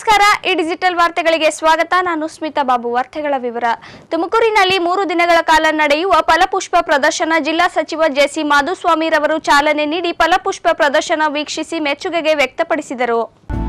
ನಮಸ್ಕಾರ ಈ ಡಿಜಿಟಲ್ ವಾರ್ತೆಗಳಿಗೆ ಸ್ವಾಗತ ನಾನು ಸ್ಮಿತಾ ಬಾಬು ವಾರ್ತೆಗಳ ವಿವರ ತುಮಕೂರಿನಲ್ಲಿ ಮೂರು ದಿನಗಳ ಕಾಲ ನಡೆಯುವ ಫಲಪುಷ್ಪ ಪ್ರದರ್ಶನ ಜಿಲ್ಲಾ ಸಚಿವ ಜೆಸಿ ಮಾಧುಸ್ವಾಮಿರವರು ಚಾಲನೆ ನೀಡಿ ಫಲಪುಷ್ಪ ಪ್ರದರ್ಶನ ವೀಕ್ಷಿಸಿ ಮೆಚ್ಚುಗೆಗೆ ವ್ಯಕ್ತಪಡಿಸಿದರು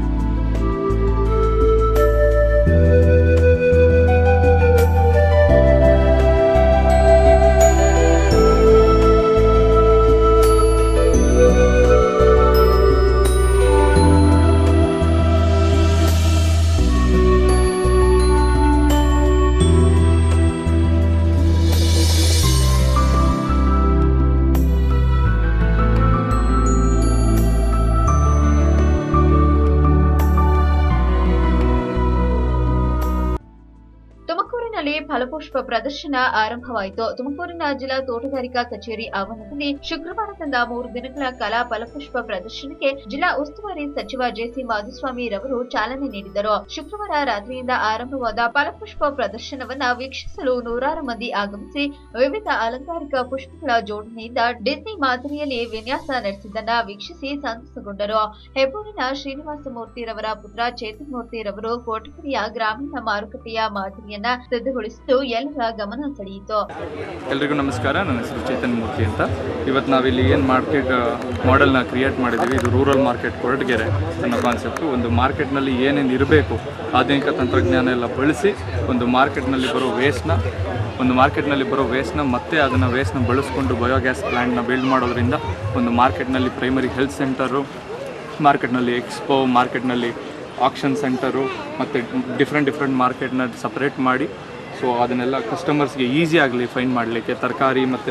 ತುಮಕೂರಿನಲ್ಲಿ ಫಲಪುಷ್ಪ ಪ್ರದರ್ಶನ ಆರಂಭವಾಯಿತು ತುಮಕೂರಿನ ಜಿಲ್ಲಾ ತೋಟಗಾರಿಕಾ ಕಚೇರಿ ಆವರಣದಲ್ಲಿ ಶುಕ್ರವಾರದಿಂದ ಮೂರು ದಿನಗಳ ಕಾಲ ಫಲಪುಷ್ಪ ಪ್ರದರ್ಶನಕ್ಕೆ ಜಿಲ್ಲಾ ಉಸ್ತುವಾರಿ ಸಚಿವ ಜೆಸಿ ಮಾಧುಸ್ವಾಮಿ ರವರು ಚಾಲನೆ ನೀಡಿದರು ಶುಕ್ರವಾರ ರಾತ್ರಿಯಿಂದ ಆರಂಭವಾದ ಫಲಪುಷ್ಪ ಪ್ರದರ್ಶನವನ್ನ ವೀಕ್ಷಿಸಲು ನೂರಾರು ಮಂದಿ ಆಗಮಿಸಿ ವಿವಿಧ ಅಲಂಕಾರಿಕ ಪುಷ್ಪಗಳ ಜೋಡಣೆಯಿಂದ ಡಿಸ್ನಿ ಮಾದರಿಯಲ್ಲಿ ವಿನ್ಯಾಸ ನಡೆಸಿದ್ದನ್ನ ವೀಕ್ಷಿಸಿ ಸಂತಸಗೊಂಡರು ಹೆಬ್ಬೂರಿನ ಶ್ರೀನಿವಾಸ ಮೂರ್ತಿರವರ ಪುತ್ರ ಚೇತನ್ ಮೂರ್ತಿರವರು ಕೋಟಗಿರಿಯ ಗ್ರಾಮೀಣ ಮಾರುಕಟ್ಟೆಯ ಮಾದರಿಯನ್ನ ಸಿದ್ಧಗೊಳಿಸಿದ್ದು ಎಲ್ಲರ ಗಮನ ಸೆಳೆಯಿತು ಎಲ್ರಿಗೂ ನಮಸ್ಕಾರ ನನ್ನ ಹೆಸರು ಚೇತನ್ ಮೂರ್ತಿ ಅಂತ ಇವತ್ತು ನಾವಿಲ್ಲಿ ಏನು ಮಾರ್ಕೆಟ್ ಮಾಡೆಲ್ನ ಕ್ರಿಯೇಟ್ ಮಾಡಿದ್ದೀವಿ ಇದು ರೂರಲ್ ಮಾರ್ಕೆಟ್ ಕೊರಟಗೆರೆ ಅನ್ನೋ ಕಾನ್ಸೆಪ್ಟು ಒಂದು ಮಾರ್ಕೆಟ್ನಲ್ಲಿ ಏನೇನು ಇರಬೇಕು ಆಧುನಿಕ ತಂತ್ರಜ್ಞಾನ ಎಲ್ಲ ಬಳಸಿ ಒಂದು ಮಾರ್ಕೆಟ್ನಲ್ಲಿ ಬರೋ ವೇಸ್ಟ್ನ ಒಂದು ಮಾರ್ಕೆಟ್ನಲ್ಲಿ ಬರೋ ವೇಸ್ಟ್ನ ಮತ್ತೆ ಅದನ್ನು ವೇಸ್ಟ್ನ ಬಳಸ್ಕೊಂಡು ಬಯೋಗ್ಯಾಸ್ ಪ್ಲ್ಯಾಂಟ್ನ ಬಿಲ್ಡ್ ಮಾಡೋದ್ರಿಂದ ಒಂದು ಮಾರ್ಕೆಟ್ನಲ್ಲಿ ಪ್ರೈಮರಿ ಹೆಲ್ತ್ ಸೆಂಟರು ಮಾರ್ಕೆಟ್ನಲ್ಲಿ ಎಕ್ಸ್ಪೋ ಮಾರ್ಕೆಟ್ನಲ್ಲಿ ಆಕ್ಷನ್ ಸೆಂಟರು ಮತ್ತು ಡಿಫ್ರೆಂಟ್ ಡಿಫ್ರೆಂಟ್ ಮಾರ್ಕೆಟ್ನ ಸಪ್ರೇಟ್ ಮಾಡಿ ಸೊ ಅದನ್ನೆಲ್ಲ ಕಸ್ಟಮರ್ಸ್ಗೆ ಈಸಿ ಆಗಲಿ ಫೈನ್ ಮಾಡಲಿಕ್ಕೆ ತರಕಾರಿ ಮತ್ತು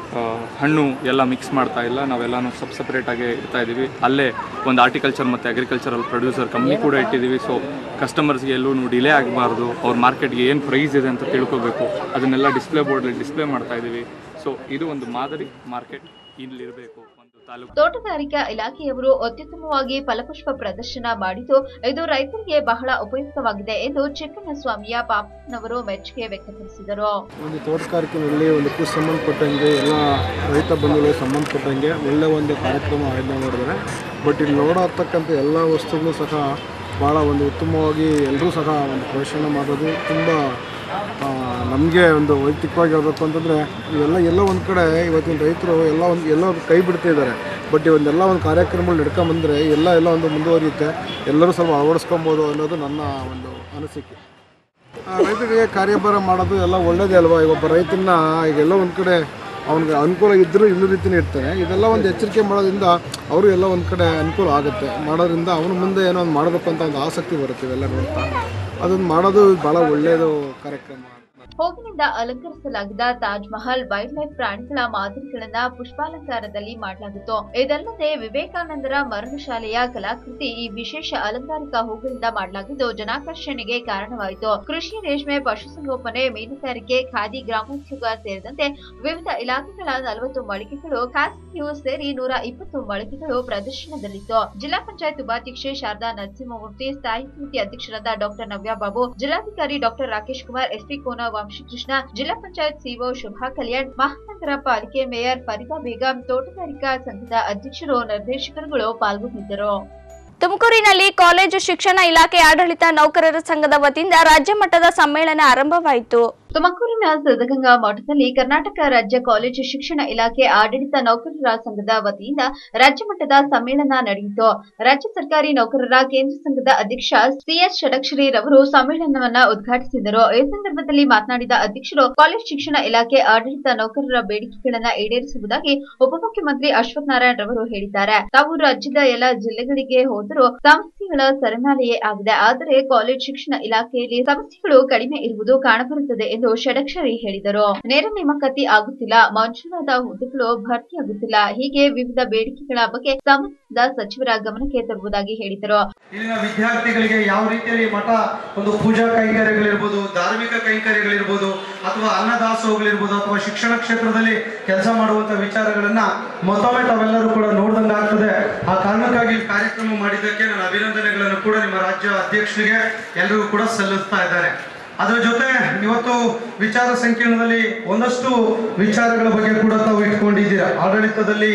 ಹಣ್ಣು ಎಲ್ಲ ಮಿಕ್ಸ್ ಮಾಡ್ತಾ ಇಲ್ಲ ನಾವೆಲ್ಲನೂ ಸಬ್ ಸಪ್ರೇಟಾಗಿ ಇಡ್ತಾ ಇದ್ದೀವಿ ಅಲ್ಲೇ ಒಂದು ಆರ್ಟಿಕಲ್ಚರ್ ಮತ್ತು ಅಗ್ರಿಕಲ್ಚರಲ್ ಪ್ರೊಡ್ಯೂಸರ್ ಕಂಪ್ನಿ ಕೂಡ ಇಟ್ಟಿದ್ದೀವಿ ಸೊ ಕಸ್ಟಮರ್ಸ್ಗೆ ಎಲ್ಲೂ ಡಿಲೇ ಆಗಬಾರ್ದು ಅವ್ರ ಮಾರ್ಕೆಟ್ಗೆ ಏನು ಪ್ರೈಸ್ ಇದೆ ಅಂತ ತಿಳ್ಕೊಬೇಕು ಅದನ್ನೆಲ್ಲ ಡಿಸ್ಪ್ಲೇ ಬೋರ್ಡಲ್ಲಿ ಡಿಸ್ಪ್ಲೇ ಮಾಡ್ತಾ ಇದ್ದೀವಿ ಸೊ ಇದು ಒಂದು ಮಾದರಿ ಮಾರ್ಕೆಟ್ ಇಲ್ಲಿರಬೇಕು ಒಂದು ತಾಲೂಕು ತೋಟಗಾರಿಕಾ ಇಲಾಖೆಯವರು ಅತ್ಯುತ್ತಮವಾಗಿ ಫಲಪುಷ್ಪ ಪ್ರದರ್ಶನ ಮಾಡಿದ್ದು ಇದು ರೈತರಿಗೆ ಬಹಳ ಉಪಯುಕ್ತವಾಗಿದೆ ಎಂದು ಚಿಕ್ಕನಸ್ವಾಮಿಯ ಪಾಪನವರು ಮೆಚ್ಚುಗೆ ವ್ಯಕ್ತಪಡಿಸಿದರು ಒಂದು ತೋಟಗಾರಿಕೆಯಲ್ಲಿ ಒಂದು ಕೃಷಿ ಸಂಬಂಧಪಟ್ಟಂಗೆ ಎಲ್ಲ ರೈತ ಬಂಧುಗಳಿಗೆ ಸಂಬಂಧಪಟ್ಟಂಗೆ ಒಳ್ಳೆ ಒಂದು ಕಾರ್ಯಕ್ರಮ ಆಯೋಜನೆ ಮಾಡಿದ್ದಾರೆ ಬಟ್ ಇಲ್ಲಿ ನೋಡತಕ್ಕಂಥ ಎಲ್ಲ ವಸ್ತುಗಳು ಸಹ ಭಾಳ ಒಂದು ಉತ್ತಮವಾಗಿ ಎಲ್ಲರೂ ಸಹ ಒಂದು ಪ್ರದರ್ಶನ ಮಾಡೋದು ತುಂಬ ನಮಗೆ ಒಂದು ವೈಯಕ್ತಿಕವಾಗಿ ಹೇಳಬೇಕು ಅಂತಂದರೆ ಇವೆಲ್ಲ ಎಲ್ಲ ಒಂದು ಕಡೆ ಇವತ್ತಿನ ರೈತರು ಎಲ್ಲ ಒಂದು ಎಲ್ಲ ಕೈ ಬಿಡ್ತಿದ್ದಾರೆ ಬಟ್ ಇವನ್ನೆಲ್ಲ ಒಂದು ಕಾರ್ಯಕ್ರಮಗಳು ನಡ್ಕೊಂಬಂದರೆ ಎಲ್ಲ ಎಲ್ಲ ಒಂದು ಮುಂದುವರಿಯುತ್ತೆ ಎಲ್ಲರೂ ಸ್ವಲ್ಪ ಅಳವಡಿಸ್ಕೊಬೋದು ಅನ್ನೋದು ನನ್ನ ಒಂದು ಅನಿಸಿಕೆ ಆ, ರೈತರಿಗೆ ಕಾರ್ಯಭಾರ ಮಾಡೋದು ಎಲ್ಲ ಒಳ್ಳೇದೇ ಅಲ್ವಾ ಈಗ ಒಬ್ಬ ರೈತನ ಈಗೆಲ್ಲ ಒಂದು ಕಡೆ ಅವ್ನಿಗೆ ಅನುಕೂಲ ಇದ್ದರೂ ಇನ್ನೂ ರೀತಿನೇ ಇರ್ತಾನೆ ಇದೆಲ್ಲ ಒಂದು ಎಚ್ಚರಿಕೆ ಮಾಡೋದ್ರಿಂದ ಅವರು ಎಲ್ಲ ಒಂದು ಕಡೆ ಅನುಕೂಲ ಆಗುತ್ತೆ ಮಾಡೋದ್ರಿಂದ ಅವನು ಮುಂದೆ ಏನೋ ಒಂದು ಮಾಡಬೇಕು ಅಂತ ಒಂದು ಆಸಕ್ತಿ ಬರುತ್ತೆ ಇವೆಲ್ಲ ನೋಡ್ತಾ ಅದನ್ನು ಮಾಡೋದು ಭಾಳ ಒಳ್ಳೆಯದು ಕಾರ್ಯಕ್ರಮ ಹೋಗಿನಿಂದ ಅಲಂಕರಿಸಲಾಗಿದ್ದ ತಾಜ್ ಮಹಲ್ ವೈಲ್ಡ್ ಲೈಫ್ ಪ್ರಾಣಿಗಳ ಮಾದರಿಗಳನ್ನ ಪುಷ್ಪಾಲಂಕಾರದಲ್ಲಿ ಮಾಡಲಾಗಿತ್ತು ಇದಲ್ಲದೆ ವಿವೇಕಾನಂದರ ಮರಣಶಾಲೆಯ ಕಲಾಕೃತಿ ಈ ವಿಶೇಷ ಅಲಂಕಾರಿಕ ಹೂಗಳಿಂದ ಮಾಡಲಾಗಿದ್ದು ಜನಾಕರ್ಷಣೆಗೆ ಕಾರಣವಾಯಿತು ಕೃಷಿ ರೇಷ್ಮೆ ಪಶುಸಂಗೋಪನೆ ಮೀನುಗಾರಿಕೆ ಖಾದಿ ಗ್ರಾಮೋದ್ಯೋಗ ಸೇರಿದಂತೆ ವಿವಿಧ ಇಲಾಖೆಗಳ ನಲವತ್ತು ಮಳಿಗೆಗಳು ಖಾಸಗಿಯೂ ಸೇರಿ ನೂರ ಇಪ್ಪತ್ತು ಮಳಿಗೆಗಳು ಪ್ರದರ್ಶನದಲ್ಲಿತ್ತು ಜಿಲ್ಲಾ ಪಂಚಾಯತ್ ಉಪಾಧ್ಯಕ್ಷೆ ಶಾರದಾ ನರಸಿಂಹಮೂರ್ತಿ ಸ್ಥಾಯಿ ಸಮಿತಿ ಅಧ್ಯಕ್ಷರಾದ ಡಾಕ್ಟರ್ ನವ್ಯ ಬಾಬು ಜಿಲ್ಲಾಧಿಕಾರಿ ಡಾಕ್ಟರ್ ರಾಕೇಶ್ ಕುಮಾರ್ ಎಸ್ಪಿ ಕೋನ ವಂಶಕೃಷ್ಣ ಜಿಲ್ಲಾ ಪಂಚಾಯತ್ ಸಿಒ ಶುಭಾ ಕಲ್ಯಾಣ್ ಮಹಾನಗರ ಪಾಲಿಕೆ ಮೇಯರ್ ಫರೀದಾ ಬೇಗಂ ತೋಟಗಾರಿಕಾ ಸಂಘದ ಅಧ್ಯಕ್ಷರು ನಿರ್ದೇಶಕರುಗಳು ಪಾಲ್ಗೊಂಡಿದ್ದರು ತುಮಕೂರಿನಲ್ಲಿ ಕಾಲೇಜು ಶಿಕ್ಷಣ ಇಲಾಖೆ ಆಡಳಿತ ನೌಕರರ ಸಂಘದ ವತಿಯಿಂದ ರಾಜ್ಯ ಮಟ್ಟದ ಸಮ್ಮೇಳನ ಆರಂಭವಾಯಿತು ತುಮಕೂರಿನ ಸಿದ್ಧಗಂಗಾ ಮಠದಲ್ಲಿ ಕರ್ನಾಟಕ ರಾಜ್ಯ ಕಾಲೇಜು ಶಿಕ್ಷಣ ಇಲಾಖೆ ಆಡಳಿತ ನೌಕರರ ಸಂಘದ ವತಿಯಿಂದ ರಾಜ್ಯ ಮಟ್ಟದ ಸಮ್ಮೇಳನ ನಡೆಯಿತು ರಾಜ್ಯ ಸರ್ಕಾರಿ ನೌಕರರ ಕೇಂದ್ರ ಸಂಘದ ಅಧ್ಯಕ್ಷ ಸಿಎಸ್ ಷಡಕ್ಷರಿ ರವರು ಸಮ್ಮೇಳನವನ್ನ ಉದ್ಘಾಟಿಸಿದರು ಈ ಸಂದರ್ಭದಲ್ಲಿ ಮಾತನಾಡಿದ ಅಧ್ಯಕ್ಷರು ಕಾಲೇಜು ಶಿಕ್ಷಣ ಇಲಾಖೆ ಆಡಳಿತ ನೌಕರರ ಬೇಡಿಕೆಗಳನ್ನ ಈಡೇರಿಸುವುದಾಗಿ ಉಪಮುಖ್ಯಮಂತ್ರಿ ಅಶ್ವಥ್ ನಾರಾಯಣ್ ರವರು ಹೇಳಿದ್ದಾರೆ ತಾವು ರಾಜ್ಯದ ಎಲ್ಲ ಜಿಲ್ಲೆಗಳಿಗೆ ಹೋದರೂ ಸಮಸ್ಯೆಗಳ ಸರಮಾಲೆಯೇ ಆಗಿದೆ ಆದರೆ ಕಾಲೇಜ್ ಶಿಕ್ಷಣ ಇಲಾಖೆಯಲ್ಲಿ ಸಮಸ್ಯೆಗಳು ಕಡಿಮೆ ಇರುವುದು ಕಾಣಬರುತ್ತದೆ ಎಂದು ಷಡಕ್ಷರಿ ಹೇಳಿದರು ನೇರ ನೇಮಕಾತಿ ಆಗುತ್ತಿಲ್ಲ ಮಂಜೂರಾದ ಹುದ್ದೆಗಳು ಭರ್ತಿಯಾಗುತ್ತಿಲ್ಲ ಹೀಗೆ ವಿವಿಧ ಬೇಡಿಕೆಗಳ ಬಗ್ಗೆ ಸಂಬಂಧಿಸಿದ ಸಚಿವರ ಗಮನಕ್ಕೆ ತರುವುದಾಗಿ ಹೇಳಿದರು ಇಲ್ಲಿನ ವಿದ್ಯಾರ್ಥಿಗಳಿಗೆ ಯಾವ ರೀತಿಯಲ್ಲಿ ಮಠ ಒಂದು ಪೂಜಾ ಕೈಂಕರ್ಯಗಳಿರ್ಬೋದು ಧಾರ್ಮಿಕ ಕೈಂಕರ್ಯಗಳಿರ್ಬೋದು ಅಥವಾ ಅನ್ನದಾಸೋಹಗಳಿರ್ಬೋದು ಅಥವಾ ಶಿಕ್ಷಣ ಕ್ಷೇತ್ರದಲ್ಲಿ ಕೆಲಸ ಮಾಡುವಂತ ವಿಚಾರಗಳನ್ನ ಮತ್ತೊಮ್ಮೆ ತಾವೆಲ್ಲರೂ ಕೂಡ ನೋಡ್ದಂಗಾಗ್ತದೆ ಆ ಕಾರಣಕ್ಕಾಗಿ ಈ ಕಾರ್ಯಕ್ರಮ ಮಾಡಿದ್ದಕ್ಕೆ ನನ್ನ ಅಭಿನಂದನೆಗಳನ್ನು ಕೂಡ ನಿಮ್ಮ ರಾಜ್ಯ ಅಧ್ಯಕ್ಷರಿಗೆ ಎಲ್ಲರಿಗೂ ಕೂಡ ಸಲ್ಲಿಸ್ತಾ ಇದ್ದಾರೆ ಅದರ ಜೊತೆ ಇವತ್ತು ವಿಚಾರ ಸಂಕಿರಣದಲ್ಲಿ ಒಂದಷ್ಟು ವಿಚಾರಗಳ ಬಗ್ಗೆ ಕೂಡ ತಾವು ಇಟ್ಕೊಂಡಿದ್ದೀರಾ ಆಡಳಿತದಲ್ಲಿ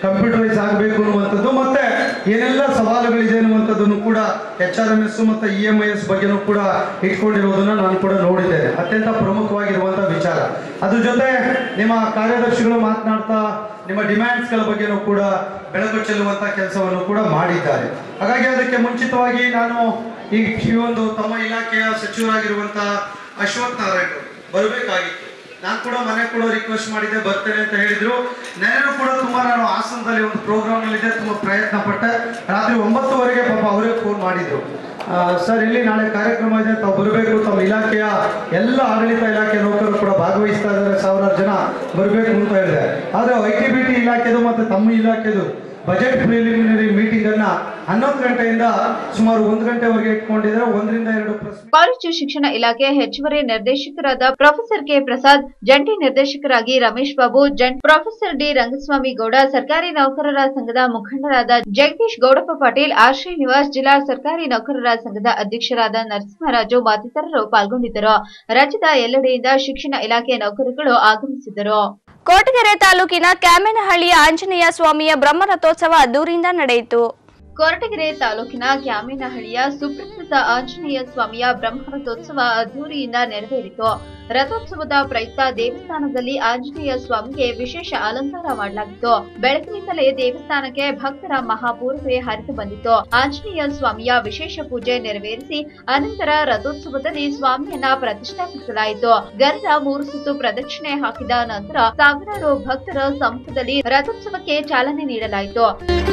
ಕಂಪ್ಯೂಟರೈಸ್ ಆಗಬೇಕು ಅನ್ನುವಂಥದ್ದು ಮತ್ತೆ ಏನೆಲ್ಲ ಸವಾಲುಗಳಿದೆ ಅನ್ನುವಂಥದ್ದನ್ನು ಕೂಡ ಎಚ್ ಆರ್ ಎಮ್ ಎಸ್ ಮತ್ತು ಇ ಎಮ್ ಐ ಎಸ್ ಬಗ್ಗೆನೂ ಕೂಡ ಇಟ್ಕೊಂಡಿರುವುದನ್ನು ನಾನು ಕೂಡ ನೋಡಿದ್ದೇನೆ ಅತ್ಯಂತ ಪ್ರಮುಖವಾಗಿರುವಂಥ ವಿಚಾರ ಅದ್ರ ಜೊತೆ ನಿಮ್ಮ ಕಾರ್ಯದರ್ಶಿಗಳು ಮಾತನಾಡ್ತಾ ನಿಮ್ಮ ಡಿಮ್ಯಾಂಡ್ಸ್ಗಳ ಬಗ್ಗೆನೂ ಕೂಡ ಬೆಳಕು ಚೆಲ್ಲುವಂಥ ಕೆಲಸವನ್ನು ಕೂಡ ಮಾಡಿದ್ದಾರೆ ಹಾಗಾಗಿ ಅದಕ್ಕೆ ಮುಂಚಿತವಾಗಿ ನಾನು ಈ ಈ ಒಂದು ತಮ್ಮ ಇಲಾಖೆಯ ಸಚಿವರಾಗಿರುವಂಥ ಅಶ್ವಥ್ ನಾರಾಯಣ್ ಬರಬೇಕಾಗಿತ್ತು ನಾನು ಕೂಡ ಮನೆ ಕೂಡ ರಿಕ್ವೆಸ್ಟ್ ಮಾಡಿದ್ದೆ ಬರ್ತೇನೆ ಅಂತ ಹೇಳಿದ್ರು ನೆನೆನೂ ಕೂಡ ತುಂಬಾ ನಾನು ಹಾಸನದಲ್ಲಿ ಒಂದು ಪ್ರೋಗ್ರಾಮ್ ನಲ್ಲಿದ್ದೆ ತುಂಬಾ ಪ್ರಯತ್ನ ಪಟ್ಟೆ ರಾತ್ರಿ ಒಂಬತ್ತುವರೆಗೆ ಪಾಪ ಅವರೇ ಫೋನ್ ಮಾಡಿದ್ರು ಆ, ಸರ್ ಇಲ್ಲಿ ನಾಳೆ ಕಾರ್ಯಕ್ರಮ ಇದೆ ತಾವು ಬರಬೇಕು ತಮ್ಮ ಇಲಾಖೆಯ ಎಲ್ಲ ಆಡಳಿತ ಇಲಾಖೆ ನೌಕರರು ಕೂಡ ಭಾಗವಹಿಸ್ತಾ ಇದ್ದಾರೆ ಸಾವಿರಾರು ಜನ ಬರಬೇಕು ಅಂತ ಹೇಳಿದೆ ಆದರೆ ಐ ಟಿ ಬಿ ಟಿ ಇಲಾಖೆದು ಮತ್ತು ತಮ್ಮ ಇಲಾಖೆದು ಬಜೆಟ್ ಪ್ರಿಲಿಮಿನರಿ ಮೀಟಿಂಗ್ ಅನ್ನ ಹನ್ನೊಂದು ಗಂಟೆಯಿಂದ ಸುಮಾರು ಒಂದು ಗಂಟೆವರೆಗೆ ಇಟ್ಕೊಂಡಿದ್ದಾರೆ ಒಂದರಿಂದ ಎರಡು ಪ್ರಶ್ನೆ ಕಾಲೇಜು ಶಿಕ್ಷಣ ಇಲಾಖೆ ಹೆಚ್ಚುವರಿ ನಿರ್ದೇಶಕರಾದ ಪ್ರೊಫೆಸರ್ ಕೆ ಪ್ರಸಾದ್ ಜಂಟಿ ನಿರ್ದೇಶಕರಾಗಿ ರಮೇಶ್ ಬಾಬು ಜಂಟಿ ಪ್ರೊಫೆಸರ್ ಡಿ ರಂಗಸ್ವಾಮಿ ಗೌಡ ಸರ್ಕಾರಿ ನೌಕರರ ಸಂಘದ ಮುಖಂಡರಾದ ಜಗದೀಶ್ ಗೌಡಪ್ಪ ಪಾಟೀಲ್ ಆರ್ ಶ್ರೀನಿವಾಸ್ ಜಿಲ್ಲಾ ಸರ್ಕಾರಿ ನೌಕರರ ಸಂಘದ ಅಧ್ಯಕ್ಷರಾದ ನರಸಿಂಹರಾಜು ಮತ್ತಿತರರು ಪಾಲ್ಗೊಂಡಿದ್ದರು ರಾಜ್ಯದ ಎಲ್ಲೆಡೆಯಿಂದ ಶಿಕ್ಷಣ ಇಲಾಖೆ ನೌಕರರುಗಳು ಆಗಮಿಸಿದರು ಕೊರಟಗೆರೆ ತಾಲೂಕಿನ ಕ್ಯಾಮೆನಹಳ್ಳಿಯ ಆಂಜನೇಯ ಸ್ವಾಮಿಯ ಬ್ರಹ್ಮರಥೋತ್ಸವ ಅದ್ದೂರಿಯಿಂದ ನಡೆಯಿತು ಕೊರಟಗೆರೆ ತಾಲೂಕಿನ ಕ್ಯಾಮೇನಹಳ್ಳಿಯ ಸುಪ್ರಸಿದ್ಧ ಆಂಜನೇಯ ಸ್ವಾಮಿಯ ಬ್ರಹ್ಮರಥೋತ್ಸವ ಅದ್ದೂರಿಯಿಂದ ನೆರವೇರಿತು ರಥೋತ್ಸವದ ಪ್ರಯುಕ್ತ ದೇವಸ್ಥಾನದಲ್ಲಿ ಆಂಜನೇಯ ಸ್ವಾಮಿಗೆ ವಿಶೇಷ ಅಲಂಕಾರ ಮಾಡಲಾಗಿತ್ತು ಬೆಳಗಿನಿಂದಲೇ ದೇವಸ್ಥಾನಕ್ಕೆ ಭಕ್ತರ ಮಹಾಪೂರ್ವೇ ಹರಿದು ಬಂದಿತ್ತು ಆಂಜನೇಯ ಸ್ವಾಮಿಯ ವಿಶೇಷ ಪೂಜೆ ನೆರವೇರಿಸಿ ಅನಂತರ ರಥೋತ್ಸವದಲ್ಲಿ ಸ್ವಾಮಿಯನ್ನ ಪ್ರತಿಷ್ಠಾಪಿಸಲಾಯಿತು ಗರುಡ ಮೂರು ಸುತ್ತು ಪ್ರದಕ್ಷಿಣೆ ಹಾಕಿದ ನಂತರ ಸಾವಿರಾರು ಭಕ್ತರ ಸಮ್ಮುಖದಲ್ಲಿ ರಥೋತ್ಸವಕ್ಕೆ ಚಾಲನೆ ನೀಡಲಾಯಿತು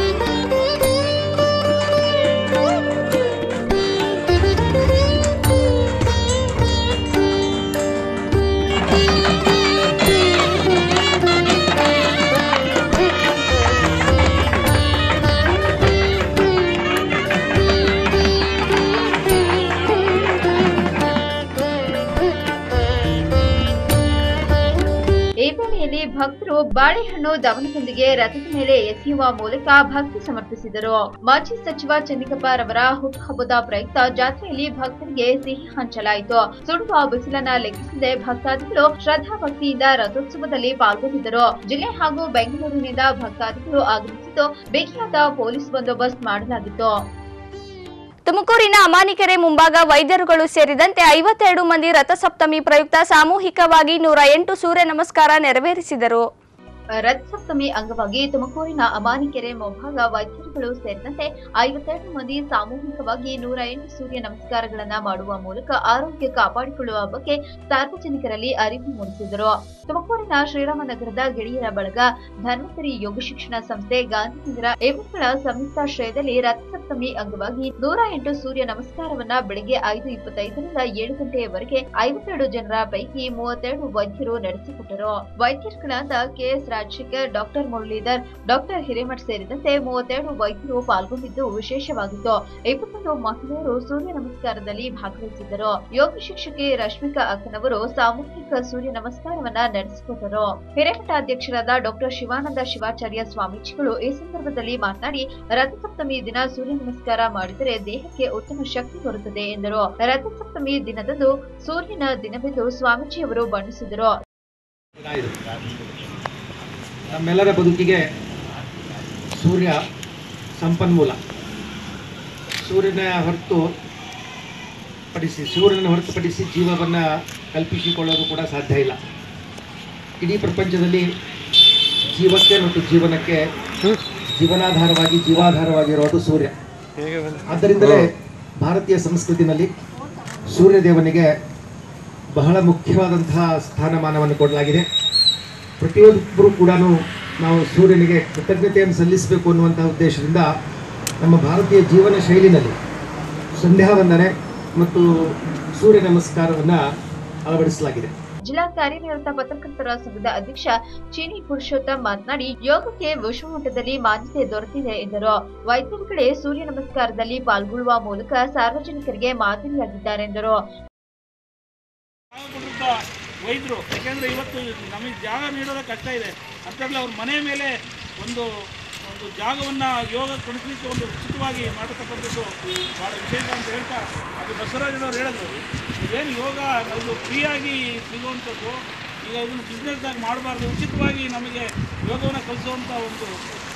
ಈ ವೇಳೆಯಲ್ಲಿ ಭಕ್ತರು ಬಾಳೆಹಣ್ಣು ದವನದೊಂದಿಗೆ ರಥದ ಮೇಲೆ ಎಸೆಯುವ ಮೂಲಕ ಭಕ್ತಿ ಸಮರ್ಪಿಸಿದರು ಮಾಜಿ ಸಚಿವ ಚೆನ್ನಿಕಪ್ಪ ರವರ ಹುಟ್ಟುಹಬ್ಬದ ಪ್ರಯುಕ್ತ ಜಾತ್ರೆಯಲ್ಲಿ ಭಕ್ತರಿಗೆ ಸಿಹಿ ಹಂಚಲಾಯಿತು ಸುಡುವ ಬಿಸಿಲನ್ನ ಲೆಕ್ಕಿಸದೆ ಭಕ್ತಾದಿಗಳು ಶ್ರದ್ಧಾಭಕ್ತಿಯಿಂದ ರಥೋತ್ಸವದಲ್ಲಿ ಪಾಲ್ಗೊಂಡಿದ್ದರು ಜಿಲ್ಲೆ ಹಾಗೂ ಬೆಂಗಳೂರಿನಿಂದ ಭಕ್ತಾದಿಗಳು ಆಗಮಿಸಿದ್ದು ಬಿಗಿಯಾದ ಪೊಲೀಸ್ ಬಂದೋಬಸ್ತ್ ಮಾಡಲಾಗಿತ್ತು ತುಮಕೂರಿನ ಅಮಾನಿಕೆರೆ ಮುಂಭಾಗ ವೈದ್ಯರುಗಳು ಸೇರಿದಂತೆ ಐವತ್ತೆರಡು ಮಂದಿ ರಥಸಪ್ತಮಿ ಪ್ರಯುಕ್ತ ಸಾಮೂಹಿಕವಾಗಿ ನೂರ ಎಂಟು ಸೂರ್ಯ ನಮಸ್ಕಾರ ನೆರವೇರಿಸಿದರು ರಥಸಪ್ತಮಿ ಅಂಗವಾಗಿ ತುಮಕೂರಿನ ಅಮಾನಿಕೆರೆ ಮುಂಭಾಗ ವೈದ್ಯರುಗಳು ಸೇರಿದಂತೆ ಐವತ್ತೆರಡು ಮಂದಿ ಸಾಮೂಹಿಕವಾಗಿ ನೂರ ಎಂಟು ಸೂರ್ಯ ನಮಸ್ಕಾರಗಳನ್ನ ಮಾಡುವ ಮೂಲಕ ಆರೋಗ್ಯ ಕಾಪಾಡಿಕೊಳ್ಳುವ ಬಗ್ಗೆ ಸಾರ್ವಜನಿಕರಲ್ಲಿ ಅರಿವು ಮೂಡಿಸಿದರು ತುಮಕೂರಿನ ಶ್ರೀರಾಮನಗರದ ಗೆಳೆಯರ ಬಳಗ ಧನ್ವಂತರಿ ಯೋಗ ಶಿಕ್ಷಣ ಸಂಸ್ಥೆ ಗಾಂಧಿನಗರ ಇವುಗಳ ಸಂಯುಕ್ತಾಶ್ರಯದಲ್ಲಿ ರಥಸಪ್ತಮಿ ಅಂಗವಾಗಿ ನೂರ ಎಂಟು ಸೂರ್ಯ ನಮಸ್ಕಾರವನ್ನ ಬೆಳಗ್ಗೆ ಐದು ಇಪ್ಪತ್ತೈದರಿಂದ ಏಳು ಗಂಟೆಯವರೆಗೆ ಐವತ್ತೆರಡು ಜನರ ಪೈಕಿ ಮೂವತ್ತೆರಡು ವೈದ್ಯರು ನಡೆಸಿಕೊಟ್ಟರು ವೈದ್ಯರುಗಳಾದ K S Rajashekar doctor Muralidhar doctor Hiremath ಸೇರಿದಂತೆ ಮೂವತ್ತೆರಡು ವೈದ್ಯರು ಪಾಲ್ಗೊಂಡಿದ್ದು ವಿಶೇಷವಾಗಿತ್ತು ಇಪ್ಪತ್ತೊಂದು ಮಹಿಳೆಯರು ಸೂರ್ಯ ನಮಸ್ಕಾರದಲ್ಲಿ ಭಾಗವಹಿಸಿದ್ದರು ಯೋಗ ಶಿಕ್ಷಕಿ ರಶ್ಮಿಕಾ ಅಕ್ಕನವರು ಸಾಮೂಹಿಕ ಸೂರ್ಯ ನಮಸ್ಕಾರವನ್ನ ನಡೆಸಿಕೊಟ್ಟರು ಹಿರೇಮಠ ಅಧ್ಯಕ್ಷರಾದ ಡಾಕ್ಟರ್ ಶಿವಾನಂದ ಶಿವಾಚಾರ್ಯ ಸ್ವಾಮೀಜಿಗಳು ಈ ಸಂದರ್ಭದಲ್ಲಿ ಮಾತನಾಡಿ ರಥಸಪ್ತಮಿ ದಿನ ಸೂರ್ಯ ನಮಸ್ಕಾರ ಮಾಡಿದರೆ ದೇಹಕ್ಕೆ ಉತ್ತಮ ಶಕ್ತಿ ಬರುತ್ತದೆ ಎಂದರು ರಥಸಪ್ತಮಿ ದಿನದಂದು ಸೂರ್ಯನ ದಿನವೆಂದು ಸ್ವಾಮೀಜಿಯವರು ಬಣ್ಣಿಸಿದರು ನಮ್ಮೆಲ್ಲರ ಬದುಕಿಗೆ ಸೂರ್ಯ ಸಂಪನ್ಮೂಲ ಸೂರ್ಯನ ಹೊರತು ಪಡಿಸಿ ಸೂರ್ಯನ ಹೊರತುಪಡಿಸಿ ಜೀವವನ್ನು ಕಲ್ಪಿಸಿಕೊಳ್ಳೋದು ಕೂಡ ಸಾಧ್ಯ ಇಲ್ಲ ಇಡೀ ಪ್ರಪಂಚದಲ್ಲಿ ಜೀವಕ್ಕೆ ಮತ್ತು ಜೀವನಕ್ಕೆ ಜೀವನಾಧಾರವಾಗಿ ಜೀವಾಧಾರವಾಗಿರೋದು ಸೂರ್ಯ ಆದ್ದರಿಂದಲೇ ಭಾರತೀಯ ಸಂಸ್ಕೃತಿನಲ್ಲಿ ಸೂರ್ಯದೇವನಿಗೆ ಬಹಳ ಮುಖ್ಯವಾದಂತಹ ಸ್ಥಾನಮಾನವನ್ನು ಕೊಡಲಾಗಿದೆ ಪ್ರತಿಯೊಬ್ಬರು ಕೂಡ ನಾವು ಸೂರ್ಯನಿಗೆ ಕೃತಜ್ಞತೆಯನ್ನು ಸಲ್ಲಿಸಬೇಕು ಅನ್ನುವಂತಹ ಉದ್ದೇಶದಿಂದ ನಮ್ಮ ಭಾರತೀಯ ಜೀವನ ಶೈಲಿನಲ್ಲಿ ಸಂಧ್ಯಾ ವಂದನೆ ಮತ್ತು ಸೂರ್ಯ ನಮಸ್ಕಾರವನ್ನು ಅಳವಡಿಸಲಾಗಿದೆ ಜಿಲ್ಲಾ ಕಾರ್ಯನಿರತ ಪತ್ರಕರ್ತರ ಸಂಘದ ಅಧ್ಯಕ್ಷ ಚೀನಿ ಪುರುಷೋತ್ತಮ್ ಮಾತನಾಡಿ ಯೋಗಕ್ಕೆ ವಿಶ್ವಮಟ್ಟದಲ್ಲಿ ಮಾನ್ಯತೆ ದೊರೆತಿದೆ ಎಂದರು ವೈದ್ಯರುಗಳೇ ಸೂರ್ಯ ನಮಸ್ಕಾರದಲ್ಲಿ ಪಾಲ್ಗೊಳ್ಳುವ ಮೂಲಕ ಸಾರ್ವಜನಿಕರಿಗೆ ಮಾದರಿಯಾಗಿದ್ದಾರೆ ಎಂದರು ಕೊಟ್ಟಿದ್ದ ವೈದ್ಯರು ಯಾಕೆಂದರೆ ಇವತ್ತು ನಮಗೆ ಜಾಗ ನೀಡೋದೇ ಕಷ್ಟ ಇದೆ ಅಂತಂದ್ರೆ ಅವ್ರ ಮನೆ ಮೇಲೆ ಒಂದು ಒಂದು ಜಾಗವನ್ನು ಯೋಗ ಕೊಡಿಸಲಿಕ್ಕೆ ಒಂದು ಉಚಿತವಾಗಿ ಮಾಡತಕ್ಕಂಥದ್ದು ಭಾಳ ವಿಶೇಷ ಅಂತ ಹೇಳ್ತಾ ಅದು ಬಸವರಾಜನವ್ರು ಹೇಳಿದ್ರು ಏನು ಯೋಗ ಅದು ಫ್ರೀಯಾಗಿ ಸಿಗುವಂಥದ್ದು ಈಗ ಇದನ್ನು ಬಿಸ್ನೆಸ್ದಾಗ ಮಾಡಬಾರ್ದು ಉಚಿತವಾಗಿ ನಮಗೆ ಯೋಗವನ್ನು ಕಲಿಸುವಂಥ ಒಂದು ಆ,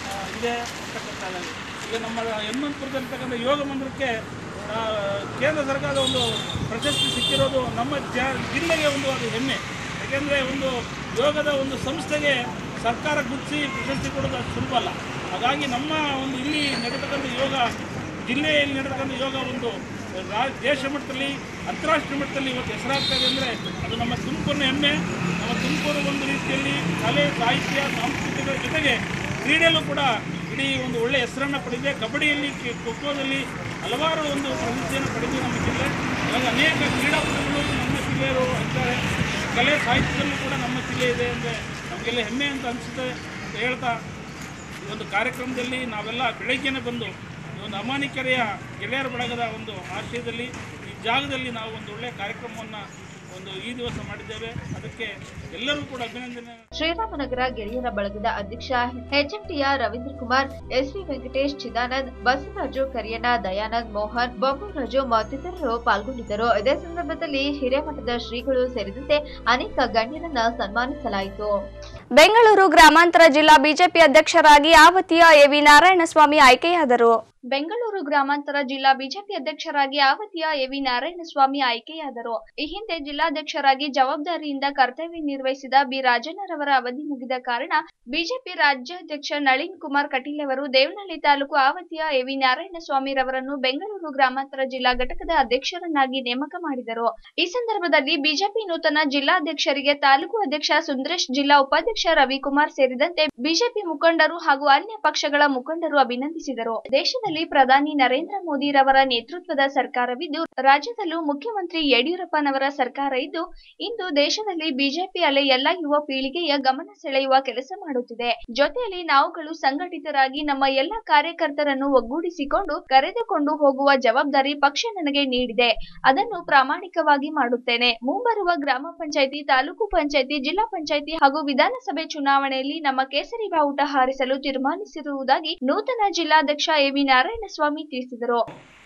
ಇದೆ ಅಂತಕ್ಕಂಥದ್ದಾಗಿ ಈಗ ನಮ್ಮ ಯಮಂತಪುರದಲ್ಲಿರ್ತಕ್ಕಂಥ ಯೋಗ ಮಂದಿರಕ್ಕೆ ಆ, ಕೇಂದ್ರ ಸರ್ಕಾರದ ಒಂದು ಪ್ರಶಸ್ತಿ ಸಿಕ್ಕಿರೋದು ನಮ್ಮ ಜ ಜಿಲ್ಲೆಗೆ ಒಂದು ಅದು ಹೆಮ್ಮೆ ಯಾಕೆಂದರೆ ಒಂದು ಯೋಗದ ಒಂದು ಸಂಸ್ಥೆಗೆ ಸರ್ಕಾರ ಗುರುತಿಸಿ ಪ್ರಶಸ್ತಿ ಕೊಡೋದು ಅಷ್ಟು ಸುಲಭ ಅಲ್ಲ ಹಾಗಾಗಿ ನಮ್ಮ ಒಂದು ಇಲ್ಲಿ ನಡೆತಕ್ಕಂಥ ಯೋಗ ಜಿಲ್ಲೆಯಲ್ಲಿ ನಡೆತಕ್ಕಂಥ ಯೋಗ ಒಂದು ರಾ ದೇಶ ಮಟ್ಟದಲ್ಲಿ ಅಂತಾರಾಷ್ಟ್ರೀಯ ಮಟ್ಟದಲ್ಲಿ ಇವತ್ತು ಹೆಸರಾಗ್ತಾ ಇದೆ ಅಂದರೆ ಅದು ನಮ್ಮ ತುಮಕೂರಿನ ಹೆಮ್ಮೆ ನಮ್ಮ ತುಮಕೂರು ಒಂದು ರೀತಿಯಲ್ಲಿ ಕಲೆ ಸಾಹಿತ್ಯ ಸಾಂಸ್ಕೃತಿಕ ಜೊತೆಗೆ ಕ್ರೀಡೆಯಲ್ಲೂ ಕೂಡ ಇಡೀ ಒಂದು ಒಳ್ಳೆಯ ಹೆಸರನ್ನು ಪಡೆದಿದೆ ಕಬಡ್ಡಿಯಲ್ಲಿ ಖಿ- ಖೋಖೋದಲ್ಲಿ ಹಲವಾರು ಒಂದು ಪ್ರಶಸ್ತಿಯನ್ನು ಪಡೆದಿದೆ ನಮ್ಮ ಜಿಲ್ಲೆ ಹಾಗಾಗಿ ಅನೇಕ ಕ್ರೀಡಾಪಟುಗಳು ನಮ್ಮ ಜಿಲ್ಲೆಯವರು ಇದ್ದಾರೆ ಕಲೆ ಸಾಹಿತ್ಯದಲ್ಲೂ ಕೂಡ ನಮ್ಮ ಜಿಲ್ಲೆ ಇದೆ ಅಂದರೆ ನಮಗೆಲ್ಲ ಹೆಮ್ಮೆ ಅಂತ ಅನಿಸುತ್ತೆ ಅಂತ ಹೇಳ್ತಾ ಈ ಒಂದು ಕಾರ್ಯಕ್ರಮದಲ್ಲಿ ನಾವೆಲ್ಲ ಬೆಳಗ್ಗೆನೇ ಬಂದು ಈ ಒಂದು ಅಮಾನಿಕೆರೆಯ ಗೆಳೆಯರ ಬಳಗದ ಒಂದು ಆಶ್ರಯದಲ್ಲಿ ಈ ಜಾಗದಲ್ಲಿ ನಾವು ಒಂದು ಒಳ್ಳೆಯ ಕಾರ್ಯಕ್ರಮವನ್ನು ಒಂದು ಈ ದಿವಸ ಮಾಡಿದ್ದೇವೆ ಅದಕ್ಕೆ ಎಲ್ಲರೂ ಕೂಡ ಅಭಿನಂದನೆ ಶ್ರೀರಾಮನಗರ ಗೆಳೆಯರ ಬಳಗದ ಅಧ್ಯಕ್ಷ ಎಚ್ಎಂಟಿಯ ರವೀಂದ್ರ ಕುಮಾರ್ ಎಸ್ವಿ ವೆಂಕಟೇಶ್ ಚಿದಾನಂದ್ ಬಸವರಾಜು ಕರಿಯಣ್ಣ ದಯಾನಂದ್ ಮೋಹನ್ ಬೊಮ್ಮರಾಜು ಮತ್ತಿತರರು ಪಾಲ್ಗೊಂಡಿದ್ದರು ಇದೇ ಸಂದರ್ಭದಲ್ಲಿ ಹಿರೇಮಠದ ಶ್ರೀಗಳು ಸೇರಿದಂತೆ ಅನೇಕ ಗಣ್ಯರನ್ನ ಸನ್ಮಾನಿಸಲಾಯಿತು ಬೆಂಗಳೂರು ಗ್ರಾಮಾಂತರ ಜಿಲ್ಲಾ ಬಿಜೆಪಿ ಅಧ್ಯಕ್ಷರಾಗಿ ಆವತಿಯ ಎವಿ ನಾರಾಯಣಸ್ವಾಮಿ ಆಯ್ಕೆಯಾದರು ಬೆಂಗಳೂರು ಗ್ರಾಮಾಂತರ ಜಿಲ್ಲಾ ಬಿಜೆಪಿ ಅಧ್ಯಕ್ಷರಾಗಿ ಆವತಿಯ ಎವಿ ನಾರಾಯಣಸ್ವಾಮಿ ಆಯ್ಕೆಯಾದರು ಈ ಹಿಂದೆ ಜಿಲ್ಲಾಧ್ಯಕ್ಷರಾಗಿ ಜವಾಬ್ದಾರಿಯಿಂದ ಕರ್ತವ್ಯ ನಿರ್ವಹಿಸಿದ ಬಿ ರಾಜಣ್ಣರವರ ಅವಧಿ ಮುಗಿದ ಕಾರಣ ಬಿಜೆಪಿ ರಾಜ್ಯಾಧ್ಯಕ್ಷ ನಳಿನ್ ಕುಮಾರ್ ಕಟೀಲ್ ಅವರು ದೇವನಹಳ್ಳಿ ತಾಲೂಕು ಆವತಿಯ ಎವಿ ನಾರಾಯಣಸ್ವಾಮಿ ರವರನ್ನು ಬೆಂಗಳೂರು ಗ್ರಾಮಾಂತರ ಜಿಲ್ಲಾ ಘಟಕದ ಅಧ್ಯಕ್ಷರನ್ನಾಗಿ ನೇಮಕ ಮಾಡಿದರು ಈ ಸಂದರ್ಭದಲ್ಲಿ ಬಿಜೆಪಿ ನೂತನ ಜಿಲ್ಲಾಧ್ಯಕ್ಷರಿಗೆ ತಾಲೂಕು ಅಧ್ಯಕ್ಷ ಸುಂದರೇಶ್ ಜಿಲ್ಲಾ ಉಪಾಧ್ಯಕ್ಷ ರವಿಕುಮಾರ್ ಸೇರಿದಂತೆ ಬಿಜೆಪಿ ಮುಖಂಡರು ಹಾಗೂ ಅನ್ಯ ಪಕ್ಷಗಳ ಮುಖಂಡರು ಅಭಿನಂದಿಸಿದರು ದೇಶದಲ್ಲಿ ಪ್ರಧಾನಿ ನರೇಂದ್ರ ಮೋದಿ ರವರ ನೇತೃತ್ವದ ಸರ್ಕಾರವಿದ್ದು ರಾಜ್ಯದಲ್ಲೂ ಮುಖ್ಯಮಂತ್ರಿ ಯಡಿಯೂರಪ್ಪನವರ ಸರ್ಕಾರ ಇದ್ದು ಇಂದು ದೇಶದಲ್ಲಿ ಬಿಜೆಪಿ ಅಲೆ ಎಲ್ಲ ಯುವ ಪೀಳಿಗೆಯ ಗಮನ ಸೆಳೆಯುವ ಕೆಲಸ ಮಾಡುತ್ತಿದೆ ಜೊತೆಯಲ್ಲಿ ನಾವುಗಳು ಸಂಘಟಿತರಾಗಿ ನಮ್ಮ ಎಲ್ಲ ಕಾರ್ಯಕರ್ತರನ್ನು ಒಗ್ಗೂಡಿಸಿಕೊಂಡು ಕರೆದುಕೊಂಡು ಹೋಗುವ ಜವಾಬ್ದಾರಿ ಪಕ್ಷ ನನಗೆ ನೀಡಿದೆ ಅದನ್ನು ಪ್ರಾಮಾಣಿಕವಾಗಿ ಮಾಡುತ್ತೇನೆ ಮುಂಬರುವ ಗ್ರಾಮ ಪಂಚಾಯಿತಿ ತಾಲೂಕು ಪಂಚಾಯಿತಿ ಜಿಲ್ಲಾ ಪಂಚಾಯಿತಿ ಹಾಗೂ ವಿಧಾನಸಭೆ ಚುನಾವಣೆಯಲ್ಲಿ ನಮ್ಮ ಕೇಸರಿ ಬಾವುಟ ಹಾರಿಸಲು ತೀರ್ಮಾನಿಸಿರುವುದಾಗಿ ನೂತನ ಜಿಲ್ಲಾಧ್ಯಕ್ಷ ಎವಿ ನಾರಾಯಣಸ್ವಾಮಿ ತಿಳಿಸಿದರು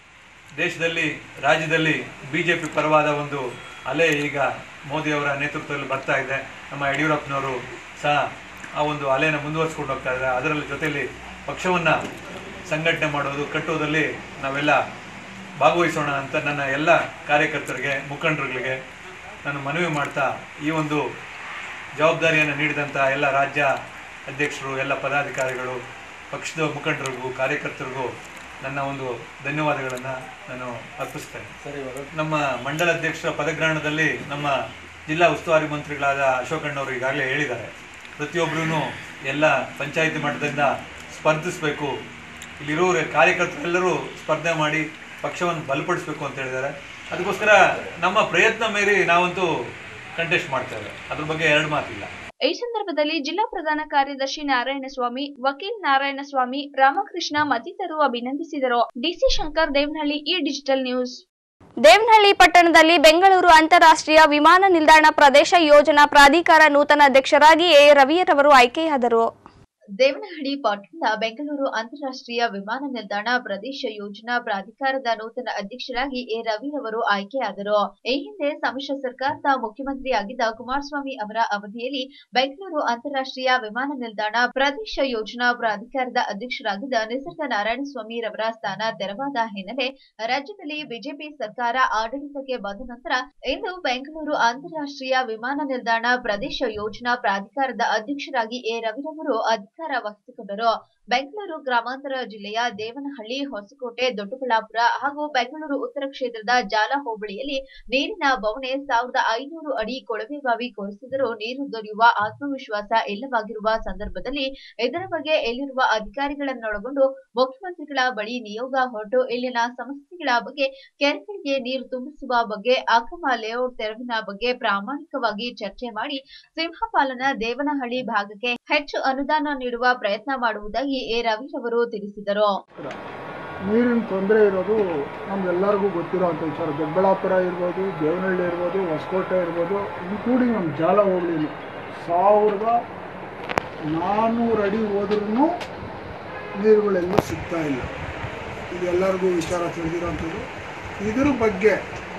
ದೇಶದಲ್ಲಿ ರಾಜ್ಯದಲ್ಲಿ ಬಿ ಜೆ ಪಿ ಪರವಾದ ಒಂದು ಅಲೆ ಈಗ ಮೋದಿಯವರ ನೇತೃತ್ವದಲ್ಲಿ ಬರ್ತಾ ಇದೆ ನಮ್ಮ ಯಡಿಯೂರಪ್ಪನವರು ಸಹ ಆ ಒಂದು ಅಲೆನ ಮುಂದುವರಿಸ್ಕೊಂಡು ಹೋಗ್ತಾ ಇದ್ದಾರೆ ಅದರಲ್ಲಿ ಜೊತೆಯಲ್ಲಿ ಪಕ್ಷವನ್ನು ಸಂಘಟನೆ ಮಾಡೋದು ಕಟ್ಟುವುದರಲ್ಲಿ ನಾವೆಲ್ಲ ಭಾಗವಹಿಸೋಣ ಅಂತ ನನ್ನ ಎಲ್ಲ ಕಾರ್ಯಕರ್ತರಿಗೆ ಮುಖಂಡರುಗಳಿಗೆ ನಾನು ಮನವಿ ಮಾಡ್ತಾ ಈ ಒಂದು ಜವಾಬ್ದಾರಿಯನ್ನು ನೀಡಿದಂಥ ಎಲ್ಲ ರಾಜ್ಯ ಅಧ್ಯಕ್ಷರು ಎಲ್ಲ ಪದಾಧಿಕಾರಿಗಳು ಪಕ್ಷದ ಮುಖಂಡರಿಗೂ ಕಾರ್ಯಕರ್ತರಿಗೂ ನನ್ನ ಒಂದು ಧನ್ಯವಾದಗಳನ್ನು ನಾನು ಅರ್ಪಿಸ್ತೇನೆ ಸರಿ ನಮ್ಮ ಮಂಡಲ ಅಧ್ಯಕ್ಷರ ಪದಗ್ರಹಣದಲ್ಲಿ ನಮ್ಮ ಜಿಲ್ಲಾ ಉಸ್ತುವಾರಿ ಮಂತ್ರಿಗಳಾದ ಅಶೋಕಣ್ಣವರು ಈಗಾಗಲೇ ಹೇಳಿದ್ದಾರೆ ಪ್ರತಿಯೊಬ್ಬರೂ ಎಲ್ಲ ಪಂಚಾಯಿತಿ ಮಟ್ಟದಿಂದ ಸ್ಪರ್ಧಿಸಬೇಕು ಇಲ್ಲಿರೋ ಕಾರ್ಯಕರ್ತರೆಲ್ಲರೂ ಸ್ಪರ್ಧೆ ಮಾಡಿ ಪಕ್ಷವನ್ನು ಬಲಪಡಿಸಬೇಕು ಅಂತ ಹೇಳಿದ್ದಾರೆ ಅದಕ್ಕೋಸ್ಕರ ನಮ್ಮ ಪ್ರಯತ್ನ ಮೀರಿ ನಾವಂತೂ ಕಂಟೆಸ್ಟ್ ಮಾಡ್ತೇವೆ ಅದ್ರ ಬಗ್ಗೆ ಎರಡು ಮಾತಿಲ್ಲ ಈ ಸಂದರ್ಭದಲ್ಲಿ ಜಿಲ್ಲಾ ಪ್ರಧಾನ ಕಾರ್ಯದರ್ಶಿ ನಾರಾಯಣಸ್ವಾಮಿ ವಕೀಲ್ ನಾರಾಯಣಸ್ವಾಮಿ ರಾಮಕೃಷ್ಣ ಮತ್ತಿತರರು ಅಭಿನಂದಿಸಿದರು ಡಿಸಿ ಶಂಕರ್ ದೇವನಹಳ್ಳಿ ಈ ಡಿಜಿಟಲ್ ನ್ಯೂಸ್ ದೇವನಹಳ್ಳಿ ಪಟ್ಟಣದಲ್ಲಿ ಬೆಂಗಳೂರು ಅಂತಾರಾಷ್ಟ್ರೀಯ ವಿಮಾನ ನಿಲ್ದಾಣ ಪ್ರದೇಶ ಯೋಜನಾ ಪ್ರಾಧಿಕಾರ ನೂತನ ಅಧ್ಯಕ್ಷರಾಗಿ ಎ ರವಿಯರವರು ಆಯ್ಕೆಯಾದರು ದೇವನಹಳ್ಳಿ ಪಟ್ಟಣದ ಬೆಂಗಳೂರು ಅಂತಾರಾಷ್ಟ್ರೀಯ ವಿಮಾನ ನಿಲ್ದಾಣ ಪ್ರದೇಶ ಯೋಜನಾ ಪ್ರಾಧಿಕಾರದ ನೂತನ ಅಧ್ಯಕ್ಷರಾಗಿ ಎ ರವಿರವರು ಆಯ್ಕೆಯಾದರು ಈ ಹಿಂದೆ ಸಮ್ಮಿಶ್ರ ಸರ್ಕಾರದ ಮುಖ್ಯಮಂತ್ರಿಯಾಗಿದ್ದ ಕುಮಾರಸ್ವಾಮಿ ಅವರ ಅವಧಿಯಲ್ಲಿ ಬೆಂಗಳೂರು ಅಂತಾರಾಷ್ಟ್ರೀಯ ವಿಮಾನ ನಿಲ್ದಾಣ ಪ್ರದೇಶ ಯೋಜನಾ ಪ್ರಾಧಿಕಾರದ ಅಧ್ಯಕ್ಷರಾಗಿದ್ದ ನಿಸರ್ಗ ನಾರಾಯಣಸ್ವಾಮಿ ರವರ ಸ್ಥಾನ ತೆರವಾದ ಹಿನ್ನೆಲೆ ರಾಜ್ಯದಲ್ಲಿ ಬಿಜೆಪಿ ಸರ್ಕಾರ ಆಡಳಿತಕ್ಕೆ ಬಂದ ನಂತರ ಇಂದು ಬೆಂಗಳೂರು ಅಂತಾರಾಷ್ಟ್ರೀಯ ವಿಮಾನ ನಿಲ್ದಾಣ ಪ್ರದೇಶ ಯೋಜನಾ ಪ್ರಾಧಿಕಾರದ ಅಧ್ಯಕ್ಷರಾಗಿ ಎ ರವಿರವರು ಅಧಿಕಾರ ವಹಿಸಿಕೊಂಡರು ಬೆಂಗಳೂರು ಗ್ರಾಮಾಂತರ ಜಿಲ್ಲೆಯ ದೇವನಹಳ್ಳಿ ಹೊಸಕೋಟೆ ದೊಡ್ಡಬಳ್ಳಾಪುರ ಹಾಗೂ ಬೆಂಗಳೂರು ಉತ್ತರ ಕ್ಷೇತ್ರದ ಜಾಲ ಹೋಬಳಿಯಲ್ಲಿ ನೀರಿನ ಬವಣೆ ಸಾವಿರದ ಐನೂರು ಅಡಿ ಕೊಳವೆಬಾವಿ ಕೊರೆಸಿದರೂ ನೀರು ದೊರೆಯುವ ಆತ್ಮವಿಶ್ವಾಸ ಇಲ್ಲವಾಗಿರುವ ಸಂದರ್ಭದಲ್ಲಿ ಇದರ ಬಗ್ಗೆ ಇಲ್ಲಿರುವ ಅಧಿಕಾರಿಗಳನ್ನೊಳಗೊಂಡು ಮುಖ್ಯಮಂತ್ರಿಗಳ ಬಳಿ ನಿಯೋಗ ಹೊರಟು ಇಲ್ಲಿನ ಸಮಸ್ಯೆಗಳ ಬಗ್ಗೆ ಕೆರೆಗಳಿಗೆ ನೀರು ತುಂಬಿಸುವ ಬಗ್ಗೆ ಅಕ್ರಮ ಲೇಔಟ್ ತೆರವಿನ ಬಗ್ಗೆ ಪ್ರಾಮಾಣಿಕವಾಗಿ ಚರ್ಚೆ ಮಾಡಿ ಸಿಂಹಪಾಲನ ದೇವನಹಳ್ಳಿ ಭಾಗಕ್ಕೆ ಹೆಚ್ಚು ಅನುದಾನ ನೀಡುವ ಪ್ರಯತ್ನ ಮಾಡುವುದಾಗಿ ಎ ರವಿರವರು ತಿಳಿಸಿದರು ನೀರಿನ ತೊಂದರೆ ಇರೋದು ನಮ್ಗೆಲ್ಲರಿಗೂ ಗೊತ್ತಿರೋವಂಥ ವಿಚಾರ ದೊಡ್ಡಬಳ್ಳಾಪುರ ಇರ್ಬೋದು ದೇವನಹಳ್ಳಿ ಇರ್ಬೋದು ಹೊಸಕೋಟೆ ಇರ್ಬೋದು ಇನ್ಕ್ಲೂಡಿಂಗ್ ನಮ್ಮ ಜಾಲ ಹೋಗ್ಲಿ ಸಾವಿರದ ನಾನ್ನೂರು ಅಡಿ ಹೋದ್ರೂ ನೀರುಗಳೆಲ್ಲೂ ಸಿಗ್ತಾ ಇಲ್ಲ ಇದೆಲ್ಲರಿಗೂ ವಿಚಾರ ತಿಳಿದಿರೋಂಥದ್ದು ಇದ್ರ ಬಗ್ಗೆ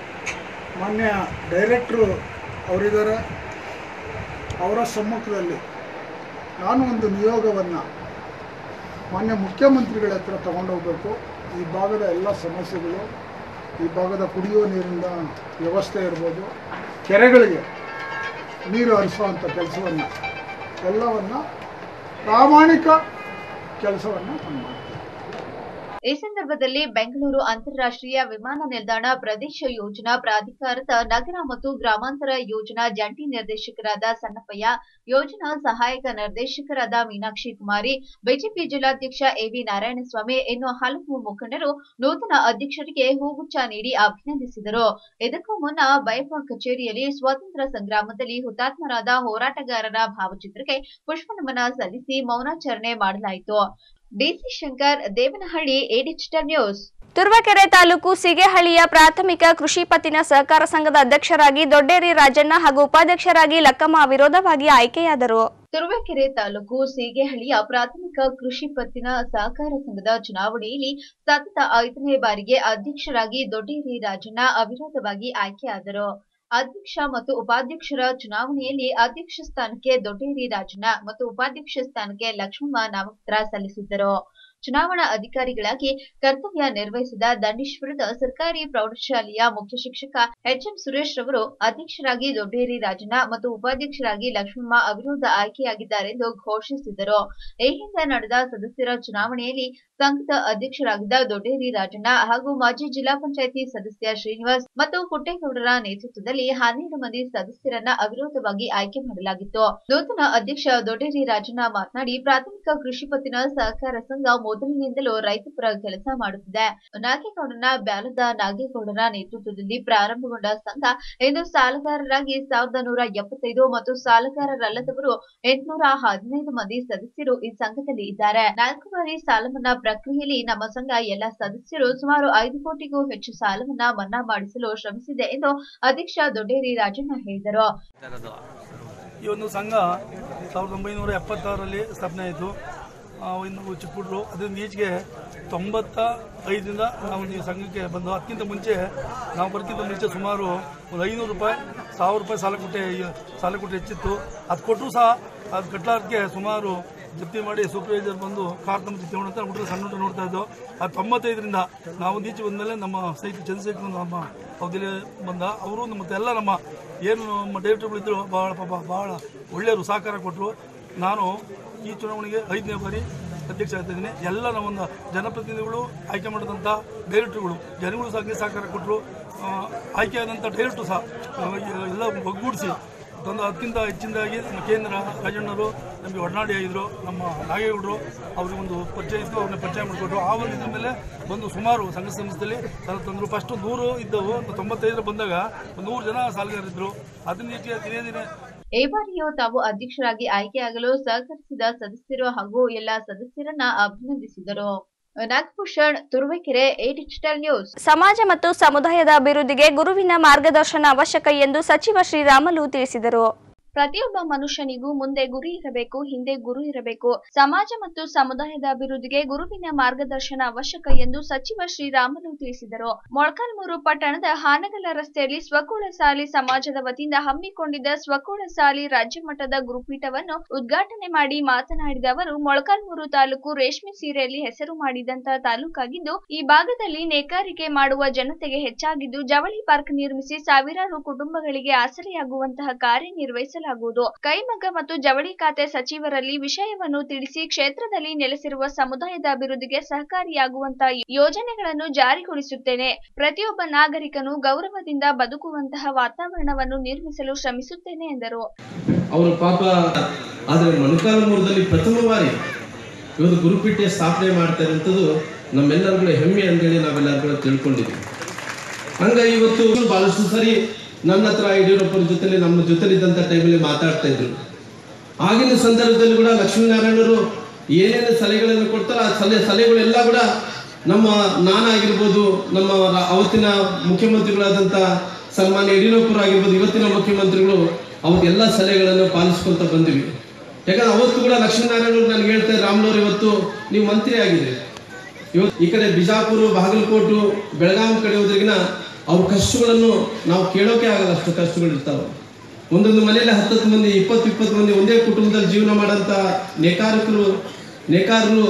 ಮಾನ್ಯ ಡೈರೆಕ್ಟ್ರು ಅವರಿದ್ದಾರೆ ಅವರ ಸಮ್ಮುಖದಲ್ಲಿ ನಾನು ಒಂದು ನಿಯೋಗವನ್ನು ಮಾನ್ಯ ಮುಖ್ಯಮಂತ್ರಿಗಳ ಹತ್ರ ತಗೊಂಡೋಗ್ಬೇಕು ಈ ಭಾಗದ ಎಲ್ಲ ಸಮಸ್ಯೆಗಳು ಈ ಭಾಗದ ಕುಡಿಯುವ ನೀರಿನ ವ್ಯವಸ್ಥೆ ಇರ್ಬೋದು ಕೆರೆಗಳಿಗೆ ನೀರು ಹರಿಸುವಂಥ ಕೆಲಸವನ್ನು ಎಲ್ಲವನ್ನು ಪ್ರಾಮಾಣಿಕ ಕೆಲಸವನ್ನು ನಾನು ಮಾಡ್ತೀನಿ ಈ ಸಂದರ್ಭದಲ್ಲಿ ಬೆಂಗಳೂರು ಅಂತಾರಾಷ್ಟ್ರೀಯ ವಿಮಾನ ನಿಲ್ದಾಣ ಪ್ರದೇಶ ಯೋಜನಾ ಪ್ರಾಧಿಕಾರದ ನಗರ ಮತ್ತು ಗ್ರಾಮಾಂತರ ಯೋಜನಾ ಜಂಟಿ ನಿರ್ದೇಶಕರಾದ ಸಣ್ಣಪ್ಪಯ್ಯ ಯೋಜನಾ ಸಹಾಯಕ ನಿರ್ದೇಶಕರಾದ ಮೀನಾಕ್ಷಿ ಕುಮಾರಿ ಬಿಜೆಪಿ ಜಿಲ್ಲಾಧ್ಯಕ್ಷ ಎವಿ ನಾರಾಯಣಸ್ವಾಮಿ ಇನ್ನು ಹಲವು ಮುಖಂಡರು ನೂತನ ಅಧ್ಯಕ್ಷರಿಗೆ ಹೂಗುಚ್ಛ ನೀಡಿ ಅಭಿನಂದಿಸಿದರು ಇದಕ್ಕೂ ಮುನ್ನ ಬೈಪಾಡ್ ಕಚೇರಿಯಲ್ಲಿ ಸ್ವಾತಂತ್ರ್ಯ ಸಂಗ್ರಾಮದಲ್ಲಿ ಹುತಾತ್ಮರಾದ ಹೋರಾಟಗಾರರ ಭಾವಚಿತ್ರಕ್ಕೆ ಪುಷ್ಪನಮನ ಸಲ್ಲಿಸಿ ಮೌನಾಚರಣೆ ಮಾಡಲಾಯಿತು D C Shankar Devanahalli A digital news Turuvekere taluk ಸಿಗೆಹಳ್ಳಿಯ ಪ್ರಾಥಮಿಕ ಕೃಷಿ ಪತ್ತಿನ ಸಹಕಾರ ಸಂಘದ ಅಧ್ಯಕ್ಷರಾಗಿ ದೊಡ್ಡೇರಿ ರಾಜಣ್ಣ ಹಾಗೂ ಉಪಾಧ್ಯಕ್ಷರಾಗಿ ಲಕ್ಕಮ್ಮ ಅವಿರೋಧವಾಗಿ ಆಯ್ಕೆಯಾದರು ತುರುವೇಕೆರೆ ತಾಲೂಕು ಸೀಗೆಹಳ್ಳಿಯ ಪ್ರಾಥಮಿಕ ಕೃಷಿ ಪತ್ತಿನ ಸಹಕಾರ ಸಂಘದ ಚುನಾವಣೆಯಲ್ಲಿ ಸತತ ಐದನೇ ಬಾರಿಗೆ ಅಧ್ಯಕ್ಷರಾಗಿ ದೊಡ್ಡೇರಿ ರಾಜಣ್ಣ ಅವಿರೋಧವಾಗಿ ಆಯ್ಕೆಯಾದರು ಅಧ್ಯಕ್ಷ ಮತ್ತು ಉಪಾಧ್ಯಕ್ಷರ ಚುನಾವಣೆಯಲ್ಲಿ ಅಧ್ಯಕ್ಷ ಸ್ಥಾನಕ್ಕೆ ದೊಡ್ಡೇರಿ ರಾಜಣ್ಣ ಮತ್ತು ಉಪಾಧ್ಯಕ್ಷ ಸ್ಥಾನಕ್ಕೆ ಲಕ್ಷ್ಮಮ್ಮ ನಾಮಪತ್ರ ಸಲ್ಲಿಸಿದ್ದರು ಚುನಾವಣಾ ಅಧಿಕಾರಿಗಳಾಗಿ ಕರ್ತವ್ಯ ನಿರ್ವಹಿಸಿದ ದಂಡೇಶ್ವರದ ಸರ್ಕಾರಿ ಪ್ರೌಢಶಾಲೆಯ ಮುಖ್ಯ ಶಿಕ್ಷಕ ಎಚ್ಎಂ ಸುರೇಶ್ ರವರು ಅಧ್ಯಕ್ಷರಾಗಿ ದೊಡ್ಡೇರಿ ರಾಜಣ್ಣ ಮತ್ತು ಉಪಾಧ್ಯಕ್ಷರಾಗಿ ಲಕ್ಷ್ಮಮ್ಮ ಅವಿರೋಧ ಆಯ್ಕೆಯಾಗಿದ್ದಾರೆಂದು ಘೋಷಿಸಿದರು ಈ ಹಿಂದೆ ನಡೆದ ಸದಸ್ಯರ ಚುನಾವಣೆಯಲ್ಲಿ ಸಂಘದ ಅಧ್ಯಕ್ಷರಾಗಿದ್ದ ದೊಡ್ಡೇರಿ ರಾಜಣ್ಣ ಹಾಗೂ ಮಾಜಿ ಜಿಲ್ಲಾ ಪಂಚಾಯಿತಿ ಸದಸ್ಯ ಶ್ರೀನಿವಾಸ್ ಮತ್ತು ಪುಟ್ಟೇಗೌಡರ ನೇತೃತ್ವದಲ್ಲಿ ಹನ್ನೆರಡು ಮಂದಿ ಸದಸ್ಯರನ್ನ ಅವಿರೋಧವಾಗಿ ಆಯ್ಕೆ ಮಾಡಲಾಗಿತ್ತು ನೂತನ ಅಧ್ಯಕ್ಷ ದೊಡ್ಡೇರಿ ರಾಜಣ್ಣ ಮಾತನಾಡಿ ಪ್ರಾಥಮಿಕ ಕೃಷಿ ಪತ್ತಿನ ಸಹಕಾರ ಸಂಘ ಮೊದಲಿನಿಂದಲೂ ರೈತ ಪರ ಕೆಲಸ ಮಾಡುತ್ತಿದೆ ನಾಗೇಗೌಡನ ಬ್ಯಾಲದ ನಾಗೇಗೌಡರ ನೇತೃತ್ವದಲ್ಲಿ ಪ್ರಾರಂಭಗೊಂಡ ಸಂಘ ಇಂದು ಸಾಲಗಾರರಾಗಿ ಸಾವಿರದ ನೂರ ಎಪ್ಪತ್ತೈದು ಮತ್ತು ಸಾಲಗಾರರಲ್ಲದವರು ಎಂಟುನೂರ ಹದಿನೈದು ಮಂದಿ ಸದಸ್ಯರು ಈ ಸಂಘದಲ್ಲಿ ಇದ್ದಾರೆ ನಾಲ್ಕು ಬಾರಿ ಸಾಲ ಮನ್ನಾ ಪ್ರಕ್ರಿಯೆಯಲ್ಲಿ ನಮ್ಮ ಸಂಘ ಎಲ್ಲ ಸದಸ್ಯರು ಸುಮಾರು ಐದು ಕೋಟಿಗೂ ಹೆಚ್ಚು ಸಾಲವನ್ನ ಮನ್ನಾ ಮಾಡಿಸಲು ಶ್ರಮಿಸಿದೆ ಎಂದು ಅಧ್ಯಕ್ಷ ದೊಡ್ಡೇರಿ ರಾಜಣ್ಣ ಹೇಳಿದರು ಈ ಒಂದು ಸಂಘ ಸಾವಿರದ ಒಂಬೈನೂರ ಎಪ್ಪತ್ತಾರರಲ್ಲಿ ಸ್ಥಾಪನೆ ಆಯಿತು ಇನ್ನು ಚಿಕ್ಕ ಹುಡುಗರು ಅದರಿಂದ ಈಚೆಗೆ ತೊಂಬತ್ತ ಐದರಿಂದ ನಾವು ಈ ಸಂಘಕ್ಕೆ ಬಂದು ಅದಕ್ಕಿಂತ ಮುಂಚೆ ನಾವು ಬರ್ತಿದ್ದ ಮುಂಚೆ ಸುಮಾರು ಒಂದು ಐನೂರು ರೂಪಾಯಿ ಸಾವಿರ ರೂಪಾಯಿ ಸಾಲ ಕೊಟ್ಟೆ ಸಾಲ ಕೊಟ್ಟು ಹೆಚ್ಚಿತ್ತು ಅದು ಕೊಟ್ಟರು ಸಹ ಅದು ಕಟ್ಟಲಾರ್ಗೆ ಸುಮಾರು ಜಪ್ತಿ ಮಾಡಿ ಸೂಪರ್ವೈಸರ್ ಬಂದು ಕಾರ್ ನಮ್ಮ ಜೊತೆ ಅಂತ ಹುಡುಗರು ಸಣ್ಣ ಹುಡುಗರು ನೋಡ್ತಾ ಇದ್ದೋ ಅದು ತೊಂಬತ್ತೈದರಿಂದ ನಾವು ಒಂದು ಈಚೆ ಬಂದಮೇಲೆ ನಮ್ಮ ಸ್ನೇಹಿತ ಚಂದ್ರಶೇಖರ್ ನಮ್ಮ ಅವಧಿಯಲ್ಲಿ ಬಂದ ಅವರು ಮತ್ತು ಎಲ್ಲ ನಮ್ಮ ಏನು ನಮ್ಮ ಡೈರೆಕ್ಟರ್ಗಳಿದ್ದರು ಭಾಳ ಪಾಪ ಭಾಳ ಒಳ್ಳೆಯವರು ಸಹಕಾರ ಕೊಟ್ಟರು ನಾನು ಈ ಚುನಾವಣೆಗೆ ಐದನೇ ಬಾರಿ ಅಧ್ಯಕ್ಷ ಆಗ್ತಾ ಇದ್ದೀನಿ ಎಲ್ಲ ನಮ್ಮೊಂದು ಜನಪ್ರತಿನಿಧಿಗಳು ಆಯ್ಕೆ ಮಾಡಿದಂಥ ಡೈರೆಕ್ಟರ್ಗಳು ಜನಗಳು ಸಹ ಸಹಕಾರ ಕೊಟ್ಟರು ಆಯ್ಕೆ ಆದಂಥ ಡೈರೆಕ್ಟ್ರು ಸಹ ಆ, ಎಲ್ಲ ಒಗ್ಗೂಡಿಸಿ ತಂದು ಅದಕ್ಕಿಂತ ಹೆಚ್ಚಿನದಾಗಿ ನಮ್ಮ ಕೇಂದ್ರ ರಾಜಣ್ಣವರು ನಮಗೆ ಒಡನಾಡಿ ಆಗಿದ್ರು ನಮ್ಮ ನಾಗೇಗೌಡರು ಅವ್ರಿಗೆ ಒಂದು ಪರಿಚಯ ಇತ್ತು ಅವ್ರನ್ನ ಪರಿಚಯ ಮಾಡಿಕೊಟ್ರು ಆ ಒಂದು ಇದ್ರ ಮೇಲೆ ಬಂದು ಸುಮಾರು ಸಂಘ ಸಂಸ್ಥೆಯಲ್ಲಿ ಸಾಲ ತಂದರು ಫಸ್ಟ್ ನೂರು ಇದ್ದವು ತೊಂಬತ್ತೈದರ ಬಂದಾಗ ಒಂದು ನೂರು ಜನ ಸಾಲಗಾರರಿದ್ದರು ಅದನ್ನ ಈಚೆ ದಿನೇ ದಿನೇ ಈ ಬಾರಿಯೂ ತಾವು ಅಧ್ಯಕ್ಷರಾಗಿ ಆಯ್ಕೆಯಾಗಲು ಸಹಕರಿಸಿದ ಸದಸ್ಯರು ಹಾಗೂ ಎಲ್ಲ ಸದಸ್ಯರನ್ನ ಅಭಿನಂದಿಸಿದರು Nagabhushan Turuvekere A digital news ಸಮಾಜ ಮತ್ತು ಸಮುದಾಯದ ಅಭಿವೃದ್ಧಿಗೆ ಗುರುವಿನ ಮಾರ್ಗದರ್ಶನ ಅವಶ್ಯಕ ಎಂದು ಸಚಿವ ಶ್ರೀರಾಮುಲು ತಿಳಿಸಿದರು ಪ್ರತಿಯೊಬ್ಬ ಮನುಷ್ಯನಿಗೂ ಮುಂದೆ ಗುರಿ ಇರಬೇಕು ಹಿಂದೆ ಗುರು ಇರಬೇಕು ಸಮಾಜ ಮತ್ತು ಸಮುದಾಯದ ಅಭಿವೃದ್ಧಿಗೆ ಗುರುವಿನ ಮಾರ್ಗದರ್ಶನ ಅವಶ್ಯಕ ಎಂದು ಸಚಿವ ಶ್ರೀರಾಮುಲು ತಿಳಿಸಿದರು ಮೊಳಕಾಲ್ಮೂರು ಪಟ್ಟಣದ ಹಾನಗಲ ರಸ್ತೆಯಲ್ಲಿ ಸ್ವಕುಳ ಸಾಲಿ ಸಮಾಜದ ವತಿಯಿಂದ ಹಮ್ಮಿಕೊಂಡಿದ್ದ ಸ್ವಕುಳ ಸಾಲಿ ರಾಜ್ಯ ಮಟ್ಟದ ಗುರುಪೀಠವನ್ನು ಉದ್ಘಾಟನೆ ಮಾಡಿ ಮಾತನಾಡಿದ ಅವರು ಮೊಳಕಾಲ್ಮೂರು ತಾಲೂಕು ರೇಷ್ಮೆ ಸೀರೆಯಲ್ಲಿ ಹೆಸರು ಮಾಡಿದಂತಹ ತಾಲೂಕಾಗಿದ್ದು ಈ ಭಾಗದಲ್ಲಿ ನೇಕಾರಿಕೆ ಮಾಡುವ ಜನತೆಗೆ ಹೆಚ್ಚಾಗಿದ್ದು ಜವಳಿ ಪಾರ್ಕ್ ನಿರ್ಮಿಸಿ ಸಾವಿರಾರು ಕುಟುಂಬಗಳಿಗೆ ಆಸರೆಯಾಗುವಂತಹ ಕಾರ್ಯನಿರ್ವಹಿಸಲಾಗುವುದು ಕೈಮಗ್ಗ ಮತ್ತು ಜವಳಿ ಖಾತೆ ಸಚಿವರಲ್ಲಿ ವಿಷಯವನ್ನು ತಿಳಿಸಿ ಕ್ಷೇತ್ರದಲ್ಲಿ ನೆಲೆಸಿರುವ ಸಮುದಾಯದ ಅಭಿವೃದ್ಧಿಗೆ ಸಹಕಾರಿಯಾಗುವಂತಹ ಯೋಜನೆಗಳನ್ನು ಜಾರಿಗೊಳಿಸುತ್ತೇನೆ ಪ್ರತಿಯೊಬ್ಬ ನಾಗರಿಕನು ಗೌರವದಿಂದ ಬದುಕುವಂತಹ ವಾತಾವರಣವನ್ನು ನಿರ್ಮಿಸಲು ಶ್ರಮಿಸುತ್ತೇನೆ ಎಂದರು ಅವರು ಪಾಪ ಆದರೆ ಮೊಣಕಾಲಮೂರದಲ್ಲಿ ಪ್ರಥಮ ಬಾರಿ ಇವತ್ತು ಗುರುಪೀಠ ಸ್ಥಾಪನೆ ಮಾಡ್ತಾ ಇರುವಂಥದ್ದು ನಮ್ಮೆಲ್ಲರಿಗೂ ಹೆಮ್ಮೆ ಅಂತೇಳಿ ನಾವೆಲ್ಲರೂ ಕೂಡ ತಿಳ್ಕೊಂಡಿದ್ವಿ ಹಂಗಾಗಿ ಇವತ್ತು ಬಹಳಷ್ಟು ಸರಿ ನನ್ನ ಹತ್ರ ಯಡಿಯೂರಪ್ಪರ ಜೊತೆಲಿ ನಮ್ಮ ಜೊತೆಲಿದ್ದಂಥ ಟೈಮಲ್ಲಿ ಮಾತಾಡ್ತಾ ಇದ್ರು ಆಗಿನ ಸಂದರ್ಭದಲ್ಲಿ ಕೂಡ ಲಕ್ಷ್ಮೀನಾರಾಯಣರು ಏನೇನು ಸಲಹೆಗಳನ್ನು ಕೊಡ್ತಾರೋ ಆ ಸಲಹೆ ಸಲಹೆಗಳೆಲ್ಲ ಕೂಡ ನಮ್ಮ ನಾನಾಗಿರ್ಬೋದು ನಮ್ಮ ರ- ಅವತ್ತಿನ ಮುಖ್ಯಮಂತ್ರಿಗಳಾದಂಥ ಸನ್ಮಾನ್ಯ ಯಡಿಯೂರಪ್ಪರು ಆಗಿರ್ಬೋದು ಇವತ್ತಿನ ಮುಖ್ಯಮಂತ್ರಿಗಳು ಅವತ್ತೆಲ್ಲ ಸಲಹೆಗಳನ್ನು ಪಾಲಿಸ್ಕೊಂತ ಬಂದಿವಿ ಯಾಕಂದ್ರೆ ಅವತ್ತು ಕೂಡ ಲಕ್ಷ್ಮೀನಾರಾಯಣರು ನನಗೆ ಹೇಳ್ತಾರೆ ರಾಮ್ನವ್ರು ಇವತ್ತು ನೀವು ಮಂತ್ರಿ ಆಗಿದ್ರಿ ಇವತ್ತು ಈ ಕಡೆ ಬಿಜಾಪುರ ಬಾಗಲಕೋಟು ಬೆಳಗಾವಿ ಕಡೆ ಹೋದ್ರಿಗಿನ ಅವ್ರ ಕಷ್ಟಗಳನ್ನು ನಾವು ಕೇಳೋಕೆ ಆಗಲ್ಲ ಅಷ್ಟು ಕಷ್ಟಗಳು ಇರ್ತಾವೆ ಒಂದೊಂದು ಮನೆಯಲ್ಲಿ ಹತ್ತತ್ತು ಮಂದಿ ಇಪ್ಪತ್ತು ಇಪ್ಪತ್ತು ಮಂದಿ ಒಂದೇ ಕುಟುಂಬದಲ್ಲಿ ಜೀವನ ಮಾಡೋಂಥ ನೇಕಾರಕರು ನೇಕಾರರು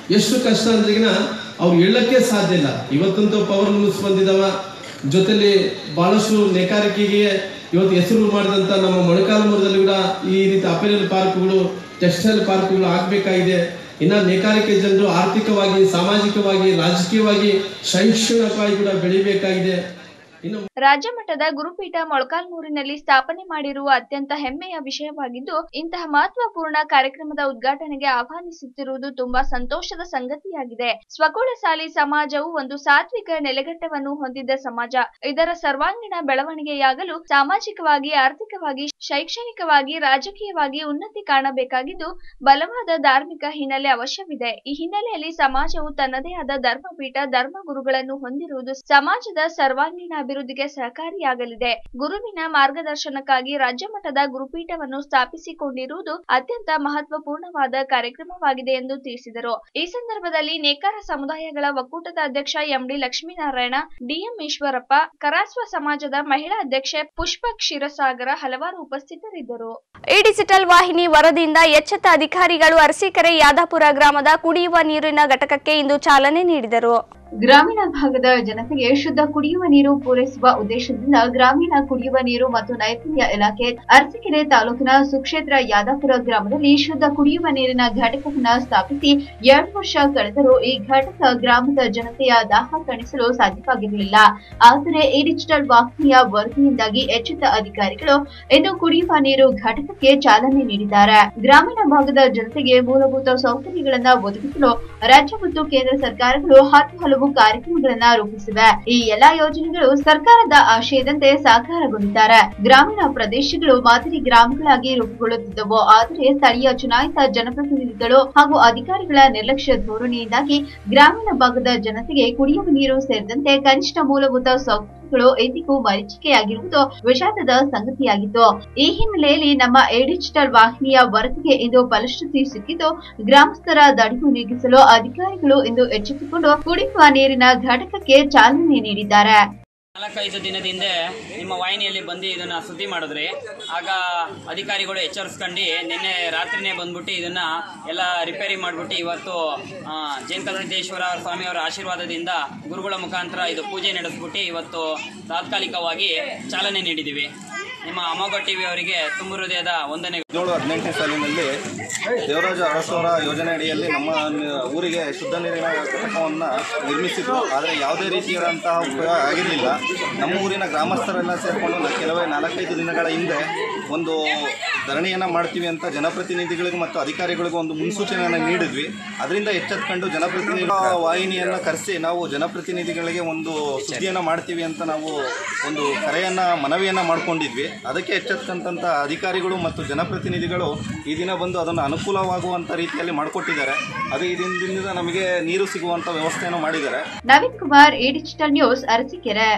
ಎಷ್ಟು ಕಷ್ಟ ಅಂದ್ರಿಗಿನ ಅವ್ರು ಹೇಳಕ್ಕೆ ಸಾಧ್ಯ ಇಲ್ಲ ಇವತ್ತಂತೂ ಪವರ್ ಲೂಸ್ ಬಂದಿದಾವ ಜೊತೆಲಿ ಬಹಳಷ್ಟು ನೇಕಾರಿಕೆಗೆ ಇವತ್ತು ಹೆಸರು ಮಾಡಿದಂಥ ನಮ್ಮ ಮೊಳಕಾಲ್ಮೂರದಲ್ಲಿ ಕೂಡ ಈ ರೀತಿ ಅಪೆರಲ್ ಪಾರ್ಕ್ಗಳು ಟೆಕ್ಸ್ಟೈಲ್ ಪಾರ್ಕ್ಗಳು ಆಗಬೇಕಾಗಿದೆ ಇನ್ನು ನೇಕಾರಿಕೆ ಜನರು ಆರ್ಥಿಕವಾಗಿ ಸಾಮಾಜಿಕವಾಗಿ ರಾಜಕೀಯವಾಗಿ ಶೈಕ್ಷಣಿಕವಾಗಿ ಕೂಡ ಬೆಳಿಬೇಕಾಗಿದೆ ಇನ್ನು ರಾಜ್ಯ ಮಟ್ಟದ ಗುರುಪೀಠ ಮೊಳಕಾಲ್ಮೂರಿನಲ್ಲಿ ಸ್ಥಾಪನೆ ಮಾಡಿರುವ ಅತ್ಯಂತ ಹೆಮ್ಮೆಯ ವಿಷಯವಾಗಿದ್ದು ಇಂತಹ ಮಹತ್ವಪೂರ್ಣ ಕಾರ್ಯಕ್ರಮದ ಉದ್ಘಾಟನೆಗೆ ಆಹ್ವಾನಿಸುತ್ತಿರುವುದು ತುಂಬಾ ಸಂತೋಷದ ಸಂಗತಿಯಾಗಿದೆ ಸ್ವಕುಲಶಾಲಿ ಸಮಾಜವು ಒಂದು ಸಾತ್ವಿಕ ನೆಲೆಗಟ್ಟವನ್ನು ಹೊಂದಿದ್ದ ಸಮಾಜ ಇದರ ಸರ್ವಾಂಗೀಣ ಬೆಳವಣಿಗೆಯಾಗಲು ಸಾಮಾಜಿಕವಾಗಿ ಆರ್ಥಿಕವಾಗಿ ಶೈಕ್ಷಣಿಕವಾಗಿ ರಾಜಕೀಯವಾಗಿ ಉನ್ನತಿ ಕಾಣಬೇಕಾಗಿದ್ದು ಬಲವಾದ ಧಾರ್ಮಿಕ ಹಿನ್ನೆಲೆ ಅವಶ್ಯವಿದೆ ಈ ಹಿನ್ನೆಲೆಯಲ್ಲಿ ಸಮಾಜವು ತನ್ನದೇ ಆದ ಧರ್ಮಪೀಠ ಧರ್ಮಗುರುಗಳನ್ನು ಹೊಂದಿರುವುದು ಸಮಾಜದ ಸರ್ವಾಂಗೀಣ ಅಭಿವೃದ್ಧಿಗೆ ಸಹಕಾರಿಯಾಗಲಿದೆ ಗುರುವಿನ ಮಾರ್ಗದರ್ಶನಕ್ಕಾಗಿ ರಾಜ್ಯ ಮಟ್ಟದ ಗುರುಪೀಠವನ್ನು ಸ್ಥಾಪಿಸಿಕೊಂಡಿರುವುದು ಅತ್ಯಂತ ಮಹತ್ವಪೂರ್ಣವಾದ ಕಾರ್ಯಕ್ರಮವಾಗಿದೆ ಎಂದು ತಿಳಿಸಿದರು ಈ ಸಂದರ್ಭದಲ್ಲಿ ನೇಕಾರ ಸಮುದಾಯಗಳ ಒಕ್ಕೂಟದ ಅಧ್ಯಕ್ಷ ಎಂಡಿ ಲಕ್ಷ್ಮೀನಾರಾಯಣ ಡಿಎಂ ಈಶ್ವರಪ್ಪ ಕರಾಸ್ವ ಸಮಾಜದ ಮಹಿಳಾ ಅಧ್ಯಕ್ಷೆ ಪುಷ್ಪ ಕ್ಷೀರಸಾಗರ ಹಲವಾರು ಉಪಸ್ಥಿತರಿದ್ದರು ಈ ಡಿಜಿಟಲ್ ವಾಹಿನಿ ವರದಿಯಿಂದ ಎಚ್ಚೆತ್ತ ಅಧಿಕಾರಿಗಳು ಅರಸೀಕೆರೆ ಯಾದಾಪುರ ಗ್ರಾಮದ ಕುಡಿಯುವ ನೀರಿನ ಘಟಕಕ್ಕೆ ಇಂದು ಚಾಲನೆ ನೀಡಿದರು ಗ್ರಾಮೀಣ ಭಾಗದ ಜನತೆಗೆ ಶುದ್ಧ ಕುಡಿಯುವ ನೀರು ಪೂರೈಸುವ ಉದ್ದೇಶದಿಂದ ಗ್ರಾಮೀಣ ಕುಡಿಯುವ ನೀರು ಮತ್ತು ನೈರ್ಮಲ್ಯ ಇಲಾಖೆ ಅರಸೀಕೆರೆ ತಾಲೂಕಿನ ಸುಕ್ಷೇತ್ರ ಯಾದಾಪುರ ಗ್ರಾಮದಲ್ಲಿ ಶುದ್ಧ ಕುಡಿಯುವ ನೀರಿನ ಘಟಕವನ್ನ ಸ್ಥಾಪಿಸಿ ಎರಡು ವರ್ಷ ಕಳೆದರೂ ಈ ಘಟಕ ಗ್ರಾಮದ ಜನತೆಯ ದಾಹ ತಣಿಸಲು ಸಾಧ್ಯವಾಗಿರಲಿಲ್ಲ ಆದರೆ ಈ ಡಿಜಿಟಲ್ ವಾಹಿನಿಯ ವರದಿಯಿಂದಾಗಿ ಎಚ್ಚೆತ್ತ ಅಧಿಕಾರಿಗಳು ಇಂದು ಕುಡಿಯುವ ನೀರು ಘಟಕಕ್ಕೆ ಚಾಲನೆ ನೀಡಿದ್ದಾರೆ ಗ್ರಾಮೀಣ ಭಾಗದ ಜನತೆಗೆ ಮೂಲಭೂತ ಸೌಕರ್ಯಗಳನ್ನ ಒದಗಿಸಲು ರಾಜ್ಯ ಮತ್ತು ಕೇಂದ್ರ ಸರ್ಕಾರಗಳು ಹತ್ತು ಹಲವು ಕಾರ್ಯಕ್ರಮಗಳನ್ನ ರೂಪಿಸಿವೆ ಈ ಎಲ್ಲಾ ಯೋಜನೆಗಳು ಸರ್ಕಾರದ ಆಶಯದಂತೆ ಸಾಕಾರಗೊಂಡಿದ್ದಾರೆ ಗ್ರಾಮೀಣ ಪ್ರದೇಶಗಳು ಮಾದರಿ ಗ್ರಾಮಗಳಾಗಿ ರೂಪುಗೊಳ್ಳುತ್ತಿದ್ದವು ಆದರೆ ಸ್ಥಳೀಯ ಚುನಾಯಿತ ಜನಪ್ರತಿನಿಧಿಗಳು ಹಾಗೂ ಅಧಿಕಾರಿಗಳ ನಿರ್ಲಕ್ಷ್ಯ ಧೋರಣೆಯಿಂದಾಗಿ ಗ್ರಾಮೀಣ ಭಾಗದ ಜನತೆಗೆ ಕುಡಿಯುವ ನೀರು ಸೇರಿದಂತೆ ಕನಿಷ್ಠ ಮೂಲಭೂತ ಸೌಕರ್ಯಗಳು ಎಂದಿಗೂ ಮರೀಚಿಕೆಯಾಗಿರುವುದು ವಿಷಾದದ ಸಂಗತಿಯಾಗಿತ್ತು ಈ ಹಿನ್ನೆಲೆಯಲ್ಲಿ ನಮ್ಮ ಎ ಡಿಜಿಟಲ್ ವಾಹಿನಿಯ ವರದಿಗೆ ಇಂದು ಫಲಶ್ರುತಿ ಸಿಕ್ಕಿದ್ದು ಗ್ರಾಮಸ್ಥರ ದಡಿವು ನೀಗಿಸಲು ಅಧಿಕಾರಿಗಳು ಇಂದು ಎಚ್ಚೆತ್ತುಕೊಂಡು ಕುಡಿಯುವ ನೀರಿನ ಘಟಕಕ್ಕೆ ಚಾಲನೆ ನೀಡಿದ್ದಾರೆ ನಾಲ್ಕೈದು ದಿನದಿಂದ ನಿಮ್ಮ ವಾಹಿನಿಯಲ್ಲಿ ಬಂದು ಇದನ್ನ ಸುದ್ದಿ ಮಾಡಿದ್ರಿ ಆಗ ಅಧಿಕಾರಿಗಳು ಎಚ್ಚರಿಸ್ಕೊಂಡು ನಿನ್ನೆ ರಾತ್ರಿನೇ ಬಂದ್ಬಿಟ್ಟು ಇದನ್ನ ಎಲ್ಲ ರಿಪೇರಿ ಮಾಡಿಬಿಟ್ಟು ಇವತ್ತು ಆ, ಜೈನ ಕರುಣೇಶ್ವರ ಸ್ವಾಮಿಯವರ ಆಶೀರ್ವಾದದಿಂದ ಗುರುಗಳ ಮುಖಾಂತರ ಇದು ಪೂಜೆ ನಡೆಸ್ಬಿಟ್ಟು ಇವತ್ತು ತಾತ್ಕಾಲಿಕವಾಗಿ ಚಾಲನೆ ನೀಡಿದ್ದೀವಿ ನಿಮ್ಮ ಅಮೋಘ ಟಿವಿ ಅವರಿಗೆ ತುಂಬ ಹೃದಯದ ವಂದನೆ ಹದಿನೇಳು ಹದಿನೆಂಟನೇ ಸಾಲಿನಲ್ಲಿ ದೇವರಾಜ ಅರಸವರ ಯೋಜನೆ ಅಡಿಯಲ್ಲಿ ನಮ್ಮ ನ- ಊರಿಗೆ ಶುದ್ಧ ನೀರಿನ ಘಟಕವನ್ನು ನಿರ್ಮಿಸಿದ್ರು ಆದರೆ ಯಾವುದೇ ರೀತಿಯಾದಂತಹ ಉಪಯೋಗ ಆಗಿರಲಿಲ್ಲ ನಮ್ಮ ಊರಿನ ಗ್ರಾಮಸ್ಥರೆಲ್ಲ ಸೇರಿಕೊಂಡು ನ- ಕೆಲವೇ ನಾಲ್ಕೈದು ದಿನಗಳ ಹಿಂದೆ ಒಂದು ಧರಣಿಯನ್ನು ಮಾಡ್ತೀವಿ ಅಂತ ಜನಪ್ರತಿನಿಧಿಗಳಿಗೂ ಮತ್ತು ಅಧಿಕಾರಿಗಳಿಗೂ ಒಂದು ಮುನ್ಸೂಚನೆಯನ್ನು ನೀಡಿದ್ವಿ ಅದರಿಂದ ಎಚ್ಚೆತ್ಕೊಂಡು ಜನಪ್ರತಿನಿಧಿ ವಾಹಿನಿಯನ್ನು ಕರೆಸಿ ನಾವು ಜನಪ್ರತಿನಿಧಿಗಳಿಗೆ ಒಂದು ಸುದ್ದಿಯನ್ನು ಮಾಡ್ತೀವಿ ಅಂತ ನಾವು ಒಂದು ಕರೆಯನ್ನು ಮನವಿಯನ್ನು ಮಾಡ್ಕೊಂಡಿದ್ವಿ ಅದಕ್ಕೆ ಎಚ್ಚೆತ್ಕೊಂಡಂಥ ಅಧಿಕಾರಿಗಳು ಮತ್ತು ಜನಪ್ರತಿನಿಧಿಗಳು ಈ ದಿನ ಬಂದು ಅದನ್ನು ಅನುಕೂಲವಾಗುವಂಥ ರೀತಿಯಲ್ಲಿ ಮಾಡಿಕೊಟ್ಟಿದ್ದಾರೆ ಅದು ಈ ದಿನದಿಂದ ನಮಗೆ ನೀರು ಸಿಗುವಂಥ ವ್ಯವಸ್ಥೆಯನ್ನು ಮಾಡಿದ್ದಾರೆ Naveen Kumar A digital news Arsikere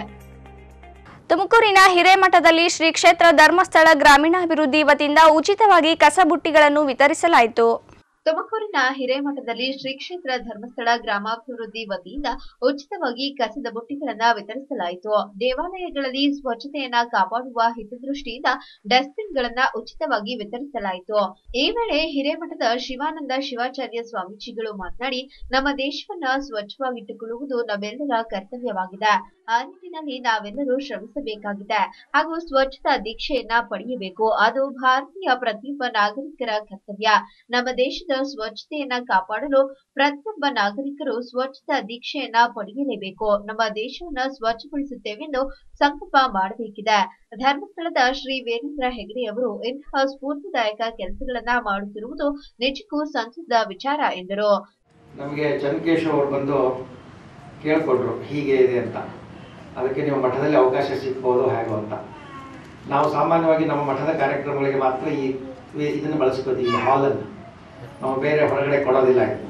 ತುಮಕೂರಿನ ಹಿರೇಮಠದಲ್ಲಿ ಶ್ರೀ ಕ್ಷೇತ್ರ ಧರ್ಮಸ್ಥಳ ಗ್ರಾಮೀಣಾಭಿವೃದ್ಧಿ ವತಿಯಿಂದ ಉಚಿತವಾಗಿ ಕಸಬುಟ್ಟಿಗಳನ್ನು ವಿತರಿಸಲಾಯಿತು ತುಮಕೂರಿನ ಹಿರೇಮಠದಲ್ಲಿ ಶ್ರೀ ಕ್ಷೇತ್ರ ಧರ್ಮಸ್ಥಳ ಗ್ರಾಮಾಭಿವೃದ್ಧಿ ವತಿಯಿಂದ ಉಚಿತವಾಗಿ ಕಸದ ಬುಟ್ಟಿಗಳನ್ನ ವಿತರಿಸಲಾಯಿತು ದೇವಾಲಯಗಳಲ್ಲಿ ಸ್ವಚ್ಛತೆಯನ್ನ ಕಾಪಾಡುವ ಹಿತದೃಷ್ಟಿಯಿಂದ ಡಸ್ಟ್ಬಿನ್ ಗಳನ್ನ ಉಚಿತವಾಗಿ ವಿತರಿಸಲಾಯಿತು ಈ ವೇಳೆ ಹಿರೇಮಠದ ಶಿವಾನಂದ ಶಿವಾಚಾರ್ಯ ಸ್ವಾಮೀಜಿಗಳು ಮಾತನಾಡಿ ನಮ್ಮ ದೇಶವನ್ನ ಸ್ವಚ್ಛವಾಗಿಟ್ಟುಕೊಳ್ಳುವುದು ನಮ್ಮೆಲ್ಲರ ಕರ್ತವ್ಯವಾಗಿದೆ ಆ ನಿಟ್ಟಿನಲ್ಲಿ ನಾವೆಲ್ಲರೂ ಶ್ರಮಿಸಬೇಕಾಗಿದೆ ಹಾಗೂ ಸ್ವಚ್ಛತಾ ದೀಕ್ಷೆಯನ್ನ ಪಡೆಯಬೇಕು ಅದು ಭಾರತೀಯ ಪ್ರತಿಯೊಬ್ಬ ನಾಗರಿಕರ ಕರ್ತವ್ಯ ನಮ್ಮ ದೇಶದ ಸ್ವಚ್ಛತೆಯನ್ನ ಕಾಪಾಡಲು ಪ್ರತಿಯೊಬ್ಬ ನಾಗರಿಕರು ಸ್ವಚ್ಛತಾ ದೀಕ್ಷೆಯನ್ನ ಪಡೆಯಲೇಬೇಕು ನಮ್ಮ ದೇಶವನ್ನ ಸ್ವಚ್ಛಗೊಳಿಸುತ್ತೇವೆಂದು ಸಂಕಲ್ಪ ಮಾಡಬೇಕಿದೆ ಧರ್ಮಸ್ಥಳದ ಶ್ರೀ ವೀರೇಂದ್ರ ಹೆಗಡೆ ಅವರು ಇಂತಹ ಸ್ಫೂರ್ತಿದಾಯಕ ಕೆಲಸಗಳನ್ನ ಮಾಡುತ್ತಿರುವುದು ನಿಜಕ್ಕೂ ಸಂತಸದ ವಿಚಾರ ಎಂದರು ನಮಗೆ ಚನ್ನಕೇಶವ್ ಅವರು ಬಂದು ಕೇಳಿಕೊಟ್ರು ಹೀಗೆ ಇದೆ ಅಂತ ಅದಕ್ಕೆ ನೀವು ಮಠದಲ್ಲಿ ಅವಕಾಶ ಸಿಗ್ಬೋದು ಹೇಗೋ ಅಂತ ನಾವು ಸಾಮಾನ್ಯವಾಗಿ ನಮ್ಮ ಮಠದ ಕಾರ್ಯಕ್ರಮಗಳಿಗೆ ಮಾತ್ರ ಈ ಈ- ಇದನ್ನು ಬಳಸ್ಕೋತೀವಿ ಈ ಹಾಲನ್ನು ನಾವು ಬೇರೆ ಹೊರಗಡೆ ಕೊಡೋದಿಲ್ಲ ಇದು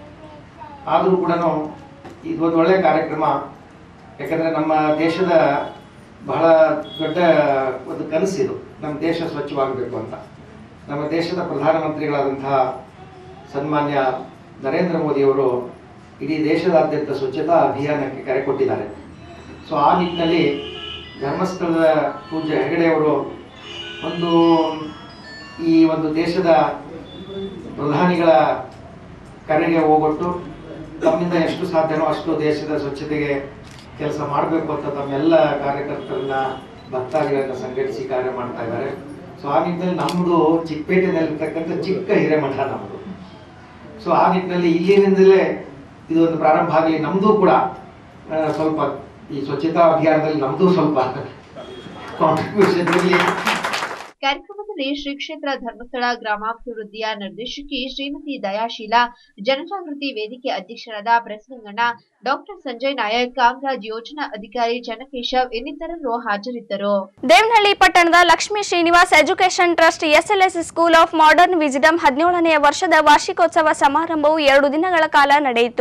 ಆದರೂ ಕೂಡ ಇದು ಒಂದು ಒಳ್ಳೆಯ ಕಾರ್ಯಕ್ರಮ ಯಾಕಂದರೆ ನಮ್ಮ ದೇಶದ ಬಹಳ ದೊಡ್ಡ ಒಂದು ಕನಸಿದು ನಮ್ಮ ದೇಶ ಸ್ವಚ್ಛವಾಗಬೇಕು ಅಂತ ನಮ್ಮ ದೇಶದ ಪ್ರಧಾನಮಂತ್ರಿಗಳಾದಂತಹ ಸನ್ಮಾನ್ಯ ನರೇಂದ್ರ ಮೋದಿಯವರು ಇಡೀ ದೇಶದಾದ್ಯಂತ ಸ್ವಚ್ಛತಾ ಅಭಿಯಾನಕ್ಕೆ ಕರೆ ಕೊಟ್ಟಿದ್ದಾರೆ ಸೊ ಆ ನಿಟ್ಟಿನಲ್ಲಿ ಧರ್ಮಸ್ಥಳದ ಪೂಜ್ಯ ಹೆಗಡೆಯವರು ಒಂದು ಈ ಒಂದು ದೇಶದ ಪ್ರಧಾನಿಗಳ ಕರೆಗೆ ಹೋಗೊಟ್ಟು ತಮ್ಮಿಂದ ಎಷ್ಟು ಸಾಧ್ಯನೋ ಅಷ್ಟು ದೇಶದ ಸ್ವಚ್ಛತೆಗೆ ಕೆಲಸ ಮಾಡಬೇಕು ಅಂತ ತಮ್ಮೆಲ್ಲ ಕಾರ್ಯಕರ್ತರನ್ನ ಭಕ್ತಾದಿಗಳನ್ನ ಸಂಘಟಿಸಿ ಕಾರ್ಯ ಮಾಡ್ತಾ ಇದ್ದಾರೆ ಸೊ ಆ ನಿಟ್ಟಿನಲ್ಲಿ ನಮ್ಮದು ಚಿಕ್ಕಪೇಟೆನಲ್ಲಿರ್ತಕ್ಕಂಥ ಚಿಕ್ಕ ಹಿರೇಮಠ ನಮ್ಮದು ಸೊ ಆ ನಿಟ್ಟಿನಲ್ಲಿ ಇಲ್ಲಿನಿಂದಲೇ ಇದು ಒಂದು ಪ್ರಾರಂಭ ಆಗಲಿ ನಮ್ಮದು ಕೂಡ ಆ, ಸ್ವಲ್ಪ ಈ ಸ್ವಚ್ಛತಾ ಅಭಿಯಾನದಲ್ಲಿ ನಮ್ಮದು ಸ್ವಲ್ಪ ಕಾಂಟ್ರಿಬ್ಯೂಷನ್ ಇರಲಿ ಕಾರ್ಯಕ್ರಮದಲ್ಲಿ ಶ್ರೀ ಕ್ಷೇತ್ರ ಧರ್ಮಸ್ಥಳ ಗ್ರಾಮಾಭಿವೃದ್ಧಿಯ ನಿರ್ದೇಶಕಿ ಶ್ರೀಮತಿ ದಯಾಶೀಲ ಜನಜಾಗೃತಿ ವೇದಿಕೆ ಅಧ್ಯಕ್ಷರಾದ ಪ್ರೆಸ್ಲಿಂಗಣ್ಣ ಡಾಕ್ಟರ್ ಸಂಜಯ್ ನಾಯಕ್ ಕಾಮರಾಜ್ ಯೋಜನಾ ಅಧಿಕಾರಿ ಚನ್ನಕೇಶವ್ ಇನ್ನಿತರರು ಹಾಜರಿದ್ದರು ದೇವನಹಳ್ಳಿ ಪಟ್ಟಣದ Lakshmi Srinivas education trust S L S school of modern wisdom ಹದಿನೇಳನೆಯ ವರ್ಷದ ವಾರ್ಷಿಕೋತ್ಸವ ಸಮಾರಂಭವು ಎರಡು ದಿನಗಳ ಕಾಲ ನಡೆಯಿತು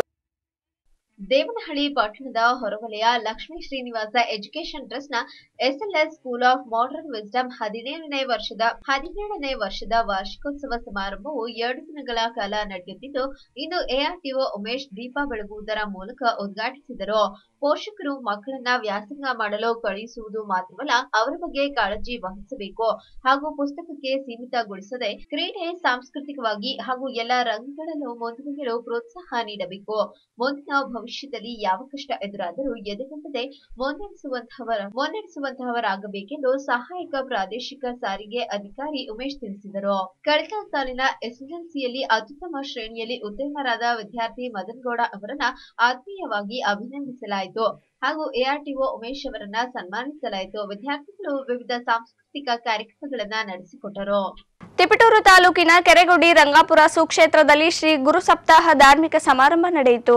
ದೇವನಹಳ್ಳಿ ಪಟ್ಟಣದ ಹೊರವಲಯ ಲಕ್ಷ್ಮೀ ಶ್ರೀನಿವಾಸ ಎಜುಕೇಶನ್ ಟ್ರಸ್ಟ್ ನ S L S school of modern wisdom ಹದಿನೇಳನೇ ವರ್ಷದ ಹದಿನೇಳನೇ ವರ್ಷದ ವಾರ್ಷಿಕೋತ್ಸವ ಸಮಾರಂಭವು ಎರಡು ದಿನಗಳ ಕಾಲ ನಡೆಯುತ್ತಿದ್ದು ಇಂದು ಎಆರ್ಟಿಒ ಉಮೇಶ್ ದೀಪ ಬೆಳಗುವುದರ ಮೂಲಕ ಉದ್ಘಾಟಿಸಿದರು ಪೋಷಕರು ಮಕ್ಕಳನ್ನ ವ್ಯಾಸಂಗ ಮಾಡಲು ಕಳುಹಿಸುವುದು ಮಾತ್ರವಲ್ಲ ಅವರ ಬಗ್ಗೆ ಕಾಳಜಿ ವಹಿಸಬೇಕು ಹಾಗೂ ಪುಸ್ತಕಕ್ಕೆ ಸೀಮಿತಗೊಳಿಸದೆ ಕ್ರೀಡೆ ಸಾಂಸ್ಕೃತಿಕವಾಗಿ ಹಾಗೂ ಎಲ್ಲ ರಂಗಗಳಲ್ಲೂ ಮುಂದುವರಿಯಲು ಪ್ರೋತ್ಸಾಹ ನೀಡಬೇಕು ಮುಂದಿನ ಭವಿಷ್ಯದಲ್ಲಿ ಯಾವ ಕಷ್ಟ ಎದುರಾದರೂ ಎದೆಗುಂದದೆ ಮುನ್ನಡೆಸುವಂತಹವರ ಮುನ್ನಡೆಸುವಂತಹವರಾಗಬೇಕೆಂದು ಸಹಾಯಕ ಪ್ರಾದೇಶಿಕ ಸಾರಿಗೆ ಅಧಿಕಾರಿ ಉಮೇಶ್ ತಿಳಿಸಿದರು ಕಳೆದ ಸಾಲಿನ ಎಸ್ಎಸ್ಎಲ್ಸಿಯಲ್ಲಿ ಅತ್ಯುತ್ತಮ ಶ್ರೇಣಿಯಲ್ಲಿ ಉತ್ತೀರ್ಣರಾದ ವಿದ್ಯಾರ್ಥಿ ಮದನ್ ಗೌಡ ಅವರನ್ನ ಆತ್ಮೀಯವಾಗಿ ಅಭಿನಂದಿಸಲಾಯಿತು ಹಾಗೂ ಎಆರ್ಟಿಒ ಉಮೇಶ್ ಅವರನ್ನ ಸನ್ಮಾನಿಸಲಾಯಿತು ವಿದ್ಯಾರ್ಥಿಗಳು ವಿವಿಧ ಸಾಂಸ್ಕೃತಿಕ ಕಾರ್ಯಕ್ರಮಗಳನ್ನ ನಡೆಸಿಕೊಟ್ಟರು ತಿಪಟೂರು ತಾಲೂಕಿನ ಕೆರೆಗುಡಿ ರಂಗಾಪುರ ಸುಕ್ಷೇತ್ರದಲ್ಲಿ ಶ್ರೀ ಗುರು ಸಪ್ತಾಹ ಧಾರ್ಮಿಕ ಸಮಾರಂಭ ನಡೆಯಿತು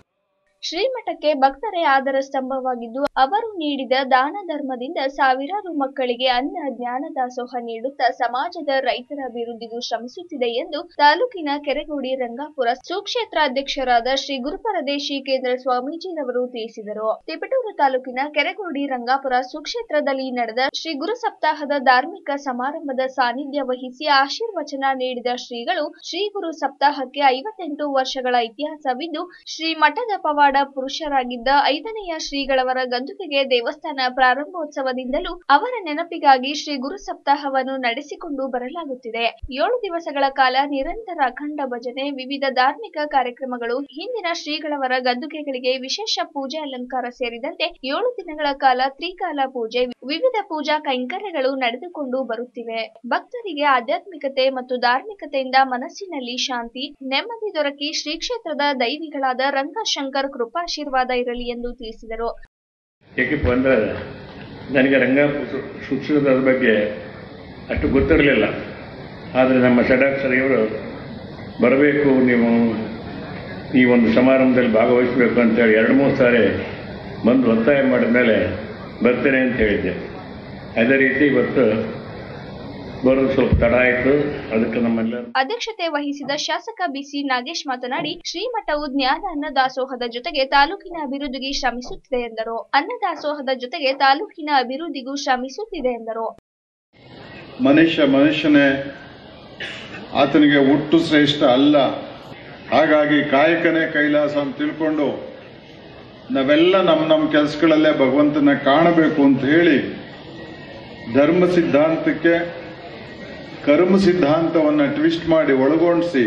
ಶ್ರೀಮಠಕ್ಕೆ ಭಕ್ತರೇ ಆದರ ಸ್ತಂಭವಾಗಿದ್ದು ಅವರು ನೀಡಿದ ದಾನ ಧರ್ಮದಿಂದ ಸಾವಿರಾರು ಮಕ್ಕಳಿಗೆ ಅನ್ನ ಜ್ಞಾನ ದಾಸೋಹ ನೀಡುತ್ತಾ ಸಮಾಜದ ರೈತರ ಅಭಿವೃದ್ಧಿಗೂ ಶ್ರಮಿಸುತ್ತಿದೆ ಎಂದು ತಾಲೂಕಿನ ಕೆರೆಗೋಡಿ ರಂಗಾಪುರ ಸುಕ್ಷೇತ್ರಾಧ್ಯಕ್ಷರಾದ ಶ್ರೀ ಗುರುಪರದೇಶಿ ಕೇಂದ್ರ ಸ್ವಾಮೀಜಿರವರು ತಿಳಿಸಿದರು ತಿಪಟೂರು ತಾಲೂಕಿನ ಕೆರೆಗೋಡಿ ರಂಗಾಪುರ ಸುಕ್ಷೇತ್ರದಲ್ಲಿ ನಡೆದ ಶ್ರೀ ಗುರು ಸಪ್ತಾಹದ ಧಾರ್ಮಿಕ ಸಮಾರಂಭದ ಸಾನ್ನಿಧ್ಯ ವಹಿಸಿ ಆಶೀರ್ವಚನ ನೀಡಿದ ಶ್ರೀಗಳು ಶ್ರೀ ಗುರು ಸಪ್ತಾಹಕ್ಕೆ ಐವತ್ತೆಂಟು ವರ್ಷಗಳ ಇತಿಹಾಸವಿದ್ದು ಶ್ರೀ ಮಠದ ಪವಾಡ ಪುರುಷರಾಗಿದ್ದ ಐದನೆಯ ಶ್ರೀಗಳವರ ಗದ್ದುಗೆಗೆ ದೇವಸ್ಥಾನ ಪ್ರಾರಂಭೋತ್ಸವದಿಂದಲೂ ಅವರ ನೆನಪಿಗಾಗಿ ಶ್ರೀ ಗುರು ಸಪ್ತಾಹವನ್ನು ನಡೆಸಿಕೊಂಡು ಬರಲಾಗುತ್ತಿದೆ ಏಳು ದಿವಸಗಳ ಕಾಲ ನಿರಂತರ ಅಖಂಡ ಭಜನೆ ವಿವಿಧ ಧಾರ್ಮಿಕ ಕಾರ್ಯಕ್ರಮಗಳು ಹಿಂದಿನ ಶ್ರೀಗಳವರ ಗದ್ದುಗೆಗಳಿಗೆ ವಿಶೇಷ ಪೂಜೆ ಅಲಂಕಾರ ಸೇರಿದಂತೆ ಏಳು ದಿನಗಳ ಕಾಲ ತ್ರಿಕಾಲ ಪೂಜೆ ವಿವಿಧ ಪೂಜಾ ಕೈಂಕರ್ಯಗಳು ನಡೆದುಕೊಂಡು ಬರುತ್ತಿವೆ ಭಕ್ತರಿಗೆ ಆಧ್ಯಾತ್ಮಿಕತೆ ಮತ್ತು ಧಾರ್ಮಿಕತೆಯಿಂದ ಮನಸ್ಸಿನಲ್ಲಿ ಶಾಂತಿ ನೆಮ್ಮದಿ ದೊರಕಿ ಶ್ರೀ ಕ್ಷೇತ್ರದ ದೈವಿಗಳಾದ ರಂಗಶಂಕರ್ ಕೃಪಾಶೀರ್ವಾದ ಇರಲಿ ಎಂದು ತಿಳಿಸಿದರು ಏಕಪ್ಪ ಅಂದರೆ ನನಗೆ ರಂಗ ಶಿಕ್ಷಣದ ಬಗ್ಗೆ ಅಷ್ಟು ಗೊತ್ತಿರಲಿಲ್ಲ ಆದರೆ ನಮ್ಮ ಷಡಾಕ್ಷರಿಯವರು ಬರಬೇಕು ನೀವು ಈ ಒಂದು ಸಮಾರಂಭದಲ್ಲಿ ಭಾಗವಹಿಸಬೇಕು ಅಂತೇಳಿ ಎರಡು ಮೂರು ಸಾರಿ ಬಂದು ಒತ್ತಾಯ ಮಾಡಿದ ಮೇಲೆ ಬರ್ತೇನೆ ಅಂತ ಹೇಳಿದ್ದೆ ಅದೇ ರೀತಿ ಇವತ್ತು ಬರೋದು ಸ್ವಲ್ಪ ತಡ ಆಯಿತು ಅದಕ್ಕೆ ನಮ್ಮೆಲ್ಲರೂ ಅಧ್ಯಕ್ಷತೆ ವಹಿಸಿದ ಶಾಸಕ ಬಿಸಿ ನಾಗೇಶ್ ಮಾತನಾಡಿ ಶ್ರೀಮಠವು ಜ್ಞಾನ ಅನ್ನದಾಸೋಹದ ಜೊತೆಗೆ ತಾಲೂಕಿನ ಅಭಿವೃದ್ಧಿಗೆ ಶ್ರಮಿಸುತ್ತಿದೆ ಎಂದರು ಅನ್ನದಾಸೋಹದ ಜೊತೆಗೆ ತಾಲೂಕಿನ ಅಭಿವೃದ್ಧಿಗೂ ಶ್ರಮಿಸುತ್ತಿದೆ ಎಂದರು ಮನುಷ್ಯ ಮನುಷ್ಯನೇ ಆತನಿಗೆ ಹುಟ್ಟು ಶ್ರೇಷ್ಠ ಅಲ್ಲ ಹಾಗಾಗಿ ಕಾಯಕನೇ ಕೈಲಾಸ ಅಂತ ತಿಳ್ಕೊಂಡು ನಾವೆಲ್ಲ ನಮ್ಮ ನಮ್ಮ ಕೆಲಸಗಳಲ್ಲೇ ಭಗವಂತನ ಕಾಣಬೇಕು ಅಂತ ಹೇಳಿ ಧರ್ಮ ಸಿದ್ಧಾಂತಕ್ಕೆ ಕರ್ಮ ಸಿದ್ಧಾಂತವನ್ನು ಟ್ವಿಸ್ಟ್ ಮಾಡಿ ಒಳಗೊಂಡಿಸಿ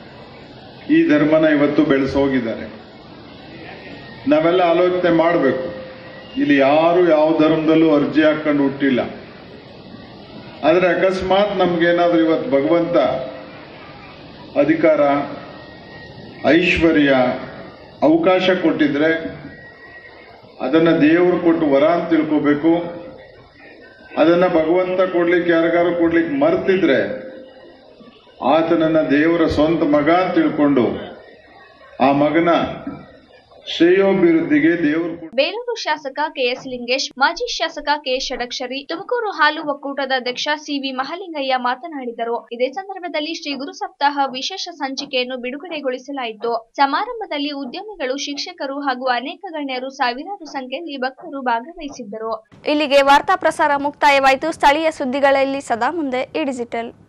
ಈ ಧರ್ಮನ ಇವತ್ತು ಬೆಳೆಸೋಗಿದ್ದಾರೆ ನಾವೆಲ್ಲ ಆಲೋಚನೆ ಮಾಡಬೇಕು ಇಲ್ಲಿ ಯಾರು ಯಾವ ಧರ್ಮದಲ್ಲೂ ಅರ್ಜಿ ಹಾಕೊಂಡು ಹುಟ್ಟಿಲ್ಲ ಆದರೆ ಅಕಸ್ಮಾತ್ ನಮ್ಗೇನಾದ್ರೂ ಇವತ್ತು ಭಗವಂತ ಅಧಿಕಾರ ಐಶ್ವರ್ಯ ಅವಕಾಶ ಕೊಟ್ಟಿದ್ರೆ ಅದನ್ನ ದೇವರು ಕೊಟ್ಟು ವರ ಅಂತ ತಿಳ್ಕೋಬೇಕು ಅದನ್ನ ಭಗವಂತ ಕೊಡ್ಲಿಕ್ಕೆ ಯಾರಿಗಾರು ಕೊಡ್ಲಿಕ್ಕೆ ಮರ್ತಿದ್ರೆ ಆತನನ್ನ ದೇವರ ಸ್ವಂತ ಮಗ ಅಂತ ತಿಳ್ಕೊಂಡು ಆ ಮಗನ ಶ್ರೇಯೋಭಿವೃದ್ಧಿಗೆ ದೇವರು ಬೇಲೂರು ಶಾಸಕ ಕೆಎಸ್ ಲಿಂಗೇಶ್ ಮಾಜಿ ಶಾಸಕ ಕೆ ಷಡಕ್ಷರಿ ತುಮಕೂರು ಹಾಲು ಒಕ್ಕೂಟದ ಅಧ್ಯಕ್ಷ ಸಿವಿ ಮಹಲಿಂಗಯ್ಯ ಮಾತನಾಡಿದರು ಇದೇ ಸಂದರ್ಭದಲ್ಲಿ ಶ್ರೀ ಗುರು ಸಪ್ತಾಹ ವಿಶೇಷ ಸಂಚಿಕೆಯನ್ನು ಬಿಡುಗಡೆಗೊಳಿಸಲಾಯಿತು ಸಮಾರಂಭದಲ್ಲಿ ಉದ್ಯಮಿಗಳು ಶಿಕ್ಷಕರು ಹಾಗೂ ಅನೇಕ ಗಣ್ಯರು ಸಾವಿರಾರು ಸಂಖ್ಯೆಯಲ್ಲಿ ಭಕ್ತರು ಭಾಗವಹಿಸಿದ್ದರು ಇಲ್ಲಿಗೆ ವಾರ್ತಾ ಪ್ರಸಾರ ಮುಕ್ತಾಯವಾಯಿತು ಸ್ಥಳೀಯ ಸುದ್ದಿಗಳಲ್ಲಿ ಸದಾ ಮುಂದೆ ಈ ಡಿಜಿಟಲ್